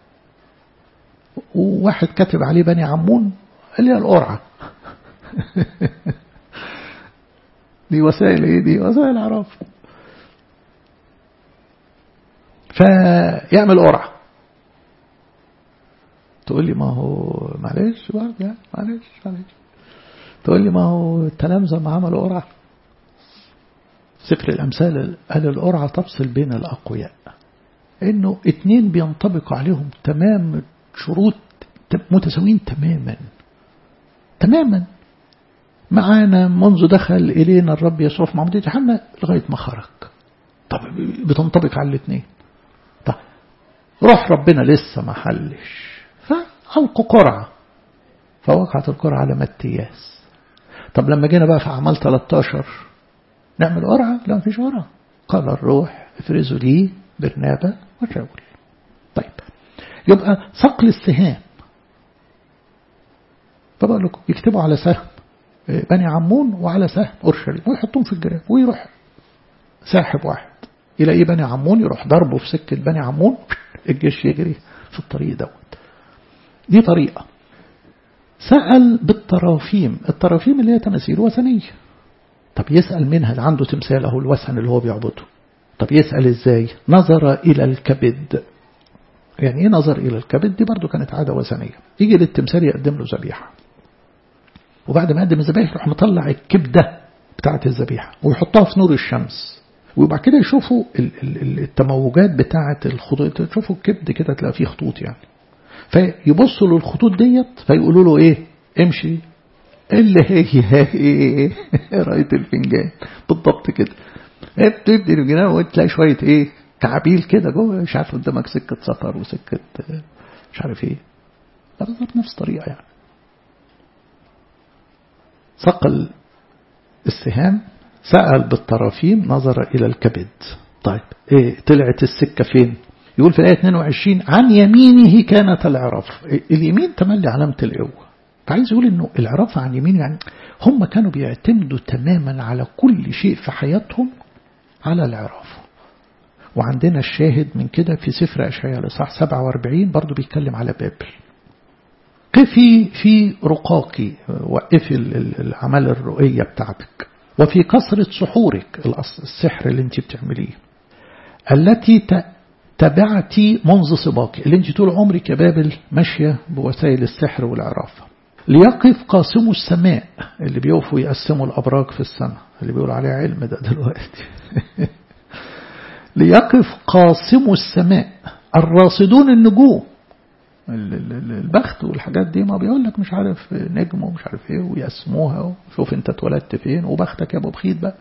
وواحد كاتب عليه بني عمون اللي هي القرعة دي وسائل ايه دي وسائل عرف فيعمل قرعة تقول لي ما هو معلش يعني معلش معلش تقول لي ما هو التلامذة ما عملوا قرعة سفر الأمثال قال القرعة تفصل بين الأقوياء إنه اتنين بينطبق عليهم تمام شروط متساويين تماما تماما معانا منذ دخل إلينا الرب يسوع في معمودية يوحنا لغاية ما خرج طب بتنطبق على الاثنين طب روح ربنا لسه ما حلش فألقوا قرعة فوقعت القرعة على متياس طب لما جينا بقى في أعمال 13 نعمل قرعة لا مفيش قرعة قال الروح افرزوا لي برنابة وشاول طيب يبقى صقل السهام فبقول لكم يكتبوا على سهم بني عمون وعلى سهم أورشليم ويحطوهم في الجراب ويروح ساحب واحد يلاقي بني عمون يروح ضربه في سكة بني عمون الجيش يجري في الطريق دوت دي طريقة سأل بالطرافيم الطرافيم اللي هي تماثيل وثنية طب يسأل منها عنده تمثال أهو الوثن اللي هو بيعبده طب يسأل ازاي نظر إلى الكبد يعني ايه نظر إلى الكبد دي برضو كانت عادة وثنية يجي للتمثال يقدم له ذبيحة وبعد ما يقدم الذبيحة يروح مطلع الكبدة بتاعة الذبيحة ويحطها في نور الشمس وبعد كده يشوفوا التموجات بتاعة الخطوط تشوفوا الكبد كده تلاقي فيه خطوط يعني فيبصوا للخطوط ديت فيقولوا له ايه امشي اللي هي ايه راية الفنجان بالضبط كده بتبدي الجنان وتلاقي شوية ايه تعابيل كده جوه مش عارف قدامك سكة سفر وسكة مش عارف ايه بالظبط نفس الطريقة يعني صقل السهام سأل بالطرافيم نظر إلى الكبد طيب إيه طلعت السكة فين يقول في الآية 22 عن يمينه كانت العرف اليمين تملي علامة القوة فعايز يقول انه العرف عن يمين يعني هم كانوا بيعتمدوا تماما على كل شيء في حياتهم على العراف وعندنا الشاهد من كده في سفر أشعياء الإصحاح 47 برضو بيتكلم على بابل قفي في رقاقي وقفي العمل الرؤية بتاعتك وفي كسرة سحورك السحر اللي انت بتعمليه التي تبعتي منذ سباقي اللي انت طول عمرك يا بابل ماشية بوسائل السحر والعرافة ليقف قاسم السماء اللي بيقفوا يقسموا الأبراج في السماء اللي بيقولوا عليه علم ده دلوقتي ليقف قاسم السماء الراصدون النجوم البخت والحاجات دي ما بيقول لك مش عارف نجم ومش عارف ايه ويقسموها وشوف انت اتولدت فين وبختك يا ابو بخيت بقى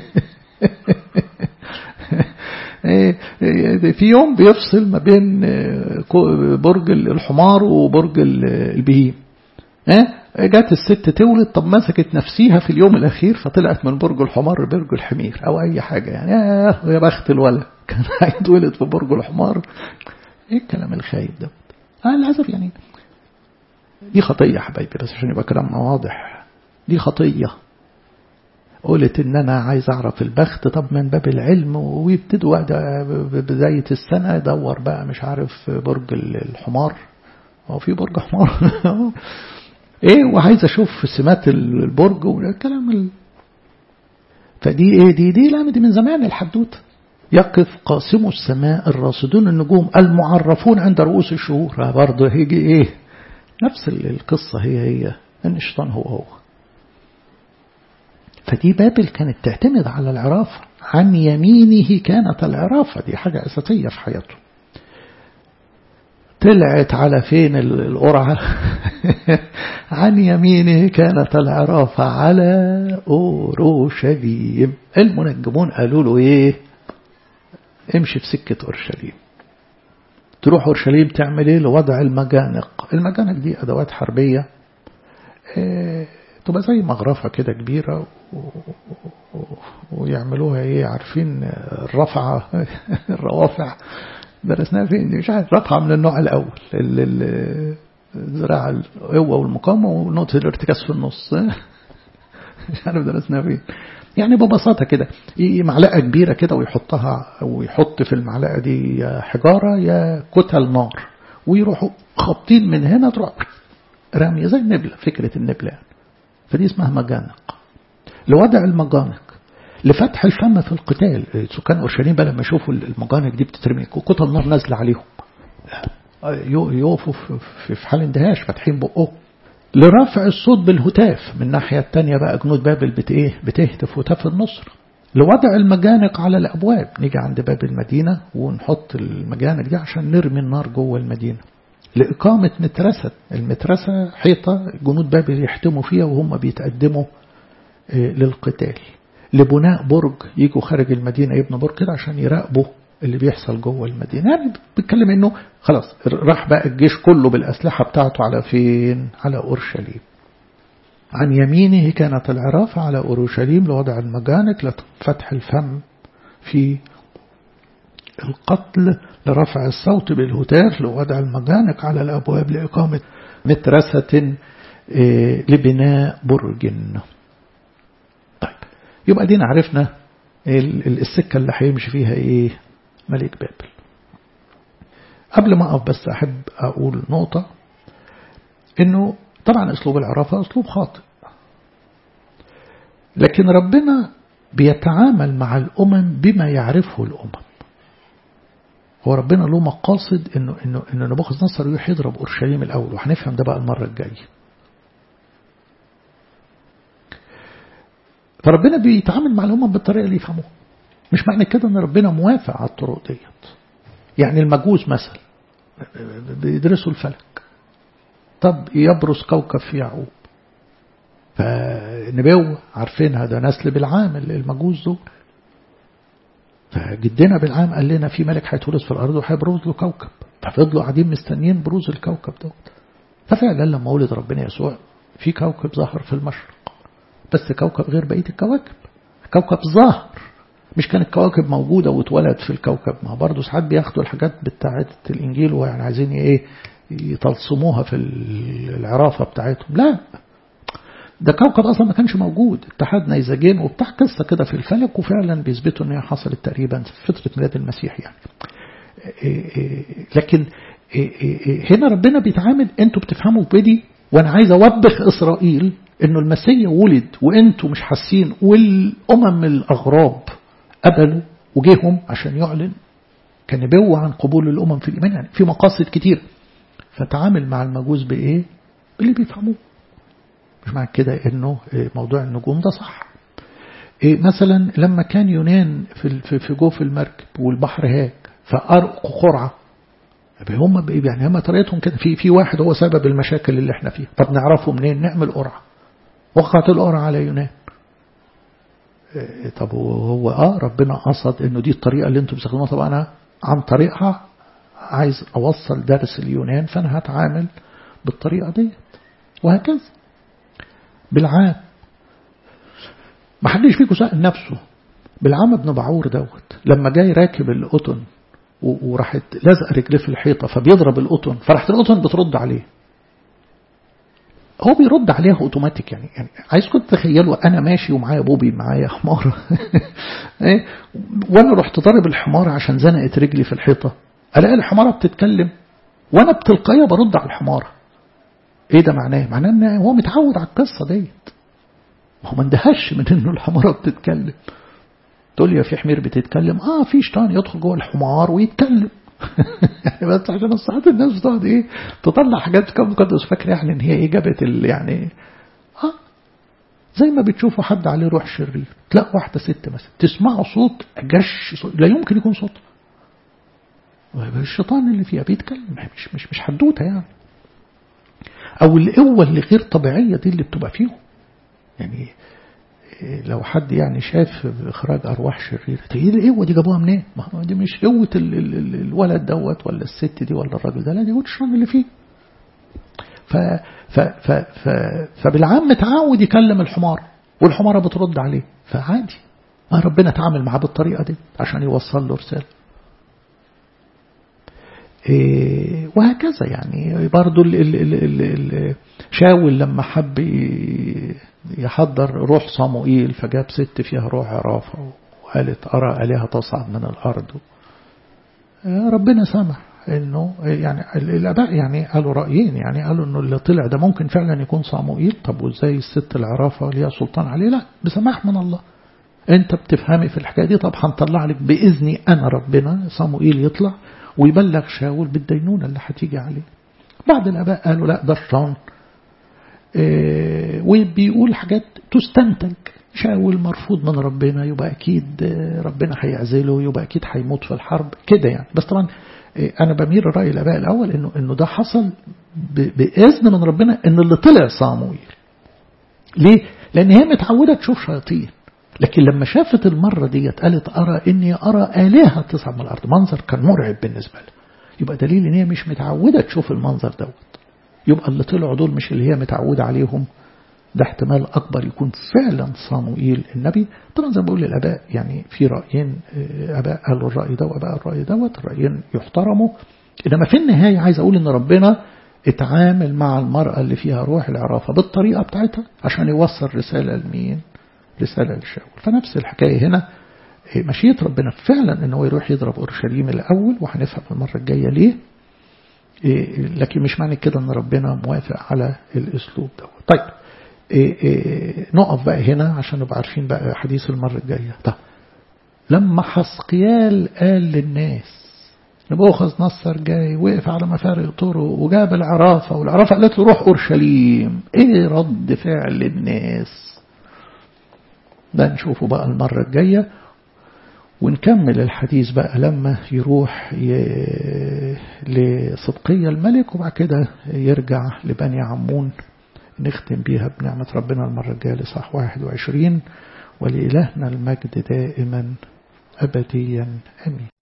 في يوم بيفصل ما بين برج الحمار وبرج البهيم جات الست تولد طب مسكت نفسيها في اليوم الأخير فطلعت من برج الحمار لبرج الحمير أو أي حاجة يعني يا بخت الولد كان هيتولد في برج الحمار إيه الكلام الخايب ده آه للأسف يعني دي خطية يا حبايبي بس عشان يبقى كلامنا واضح دي خطية قلت ان انا عايز اعرف البخت طب من باب العلم ويبتدوا بداية السنة يدور بقى مش عارف برج الحمار هو في برج حمار ايه وعايز اشوف سمات البرج والكلام ال... فدي ايه دي دي لا دي من زمان الحدوته يقف قاسم السماء الراصدون النجوم المعرفون عند رؤوس الشهور برضه هيجي ايه نفس القصة هي هي ان الشيطان هو هو فدي بابل كانت تعتمد على العرافة عن يمينه كانت العرافة دي حاجة أساسية في حياته طلعت على فين القرعة عن يمينه كانت العرافة على أورشليم المنجمون قالوا له إيه امشي في سكة أورشليم تروح أورشليم تعمل إيه لوضع المجانق المجانق دي أدوات حربية إيه تبقى زي مغرفة كده كبيرة ويعملوها ايه عارفين الرفعة الروافع درسناها فين دي مش عارف رفعة من النوع الأول الزراعة القوة والمقاومة ونقطة الارتكاز في النص مش عارف درسناها فين يعني ببساطة كده معلقة كبيرة كده ويحطها ويحط في المعلقة دي يا حجارة يا كتل نار ويروحوا خابطين من هنا تروح رامية زي النبلة فكرة النبلة يعني. فدي اسمها مجانق لوضع المجانق لفتح الفم في القتال سكان أورشليم بقى لما يشوفوا المجانق دي بتترمي كتل نار نازلة عليهم يقفوا في حال اندهاش فاتحين بقهم لرفع الصوت بالهتاف من الناحية التانية بقى جنود بابل بت ايه بتهتف هتاف النصر لوضع المجانق على الأبواب نيجي عند باب المدينة ونحط المجانق دي عشان نرمي النار جوه المدينة لإقامة مترسة المترسة حيطة جنود بابل يحتموا فيها وهم بيتقدموا للقتال لبناء برج يجوا خارج المدينة يبنوا برج كده عشان يراقبوا اللي بيحصل جوه المدينة يعني بيتكلم انه خلاص راح بقى الجيش كله بالأسلحة بتاعته على فين على أورشليم عن يمينه كانت العرافة على أورشليم لوضع المجانق لفتح الفم في القتل لرفع الصوت بالهتاف لوضع المجانق على الأبواب لإقامة مترسة لبناء برج طيب يبقى دينا عرفنا السكة اللي هيمشي فيها ايه ملك بابل قبل ما أقف بس أحب أقول نقطة إنه طبعا أسلوب العرافة أسلوب خاطئ لكن ربنا بيتعامل مع الأمم بما يعرفه الأمم هو ربنا له مقاصد إنه إنه إنه نبوخذ نصر يروح يضرب أورشليم الأول وهنفهم ده بقى المرة الجاية فربنا بيتعامل مع الأمم بالطريقة اللي يفهموها مش معنى كده ان ربنا موافق على الطرق ديت يعني المجوس مثلا بيدرسوا الفلك طب يبرز كوكب في يعقوب فنبوة عارفينها ده نسل بالعام المجوس دول فجدنا بالعام قال لنا في ملك هيتولد في الأرض وهيبرز له كوكب ففضلوا قاعدين مستنيين بروز الكوكب دوت ففعلا لما ولد ربنا يسوع في كوكب ظهر في المشرق بس كوكب غير بقية الكواكب كوكب ظاهر مش كانت كواكب موجودة واتولد في الكوكب ما برضه ساعات بياخدوا الحاجات بتاعت الإنجيل ويعني عايزين ايه يتلصموها في العرافة بتاعتهم لا ده كوكب أصلا ما كانش موجود اتحاد نيزاجين وبتاع قصة كده في الفلك وفعلا بيثبتوا ان هي حصلت تقريبا في فترة ميلاد المسيح يعني لكن هنا ربنا بيتعامل انتوا بتفهموا بدي وانا عايز اوبخ اسرائيل انه المسيح ولد وانتوا مش حاسين والامم الاغراب قبلوا وجيهم عشان يعلن كنبوة عن قبول الأمم في الإيمان يعني في مقاصد كتير فتعامل مع المجوس بإيه اللي بيفهموه مش معنى كده إنه موضوع النجوم ده صح إيه مثلا لما كان يونان في في جوف المركب والبحر هاج فأرقوا قرعة هم يعني هم طريقتهم كده في في واحد هو سبب المشاكل اللي احنا فيها طب نعرفه منين نعمل قرعة وقعت القرعة على يونان طب هو اه ربنا قصد انه دي الطريقة اللي انتم بتستخدموها طب انا عن طريقها عايز اوصل درس اليونان فانا هتعامل بالطريقة دي وهكذا بالعام ما حدش فيكم سأل نفسه بالعام ابن بعور دوت لما جاي راكب القطن وراحت لازقه رجليه في الحيطة فبيضرب القطن فراحت القطن بترد عليه هو بيرد عليها اوتوماتيك يعني يعني عايزكم تتخيلوا انا ماشي ومعايا بوبي معايا حمار ايه وانا رحت ضارب الحمار عشان زنقت رجلي في الحيطه الاقي الحماره بتتكلم وانا بتلقائيه برد على الحماره ايه ده معناه معناه ان هو متعود على القصه ديت ما هو ما اندهش من انه الحماره بتتكلم تقول لي في حمير بتتكلم اه في شيطان يدخل جوه الحمار ويتكلم يعني بس عشان ساعات الناس بتقعد ايه تطلع حاجات كم مقدس فاكره يعني ان هي ايه جابت يعني اه زي ما بتشوفوا حد عليه روح شرير تلاقوا واحده ست مثلا تسمعوا صوت جش صوت لا يمكن يكون صوت الشيطان اللي فيها بيتكلم مش مش مش حدوته يعني او القوه اللي غير طبيعيه دي اللي بتبقى فيهم يعني لو حد يعني شاف إخراج أرواح شريرة ايه القوة دي جابوها منين؟ ما هو دي مش قوة ال ال ال الولد دوت ولا الست دي ولا الراجل ده لا دي قوة الشيطان اللي فيه. ف ف ف ف فبالعام متعود يكلم الحمار والحمارة بترد عليه فعادي ما ربنا تعامل معاه بالطريقة دي عشان يوصل له رسالة إيه وهكذا يعني برضو ال ال ال ال ال شاول لما حب يحضر روح صموئيل فجاب ست فيها روح عرافة وقالت أرى آلهة تصعد من الأرض ربنا سمح انه يعني الاباء يعني قالوا رايين يعني قالوا انه اللي طلع ده ممكن فعلا يكون صموئيل طب وازاي الست العرافه ليها سلطان عليه لا بسماح من الله انت بتفهمي في الحكايه دي طب هنطلع لك باذني انا ربنا صموئيل يطلع ويبلغ شاول بالدينونه اللي هتيجي عليه بعض الاباء قالوا لا ده الشيطان إيه وبيقول حاجات تستنتج شاول مرفوض من ربنا يبقى أكيد ربنا هيعزله يبقى أكيد هيموت في الحرب كده يعني بس طبعا أنا بميل رأي الآباء الأول إنه إنه ده حصل بإذن من ربنا إن اللي طلع صامويل ليه؟ لأن هي متعودة تشوف شياطين لكن لما شافت المرة ديت قالت أرى إني أرى آلهة تصعد من الأرض منظر كان مرعب بالنسبة لها يبقى دليل إن هي مش متعودة تشوف المنظر دوت يبقى اللي طلعوا دول مش اللي هي متعودة عليهم ده احتمال أكبر يكون فعلا صموئيل النبي طبعا زي ما بقول للأباء يعني في رأيين أباء قالوا الرأي ده وأباء الرأي دوت الرأيين يحترموا إنما في النهاية عايز أقول إن ربنا اتعامل مع المرأة اللي فيها روح العرافة بالطريقة بتاعتها عشان يوصل رسالة لمين رسالة للشاول فنفس الحكاية هنا مشيئة ربنا فعلا إنه يروح يضرب أورشليم الأول وهنفهم المرة الجاية ليه لكن مش معنى كده ان ربنا موافق على الاسلوب ده طيب إيه إيه نقف بقى هنا عشان نبقى عارفين بقى حديث المرة الجاية طب لما حسقيال قال للناس نبوخذ نصر جاي وقف على مفارق طرق وجاب العرافة والعرافة قالت له روح أورشليم ايه رد فعل الناس ده نشوفه بقى المرة الجاية ونكمل الحديث بقى لما يروح ي... لصدقية الملك وبعد كده يرجع لبني عمون نختم بيها بنعمة ربنا المرة الجاية لصح 21 ولإلهنا المجد دائما أبديا أمين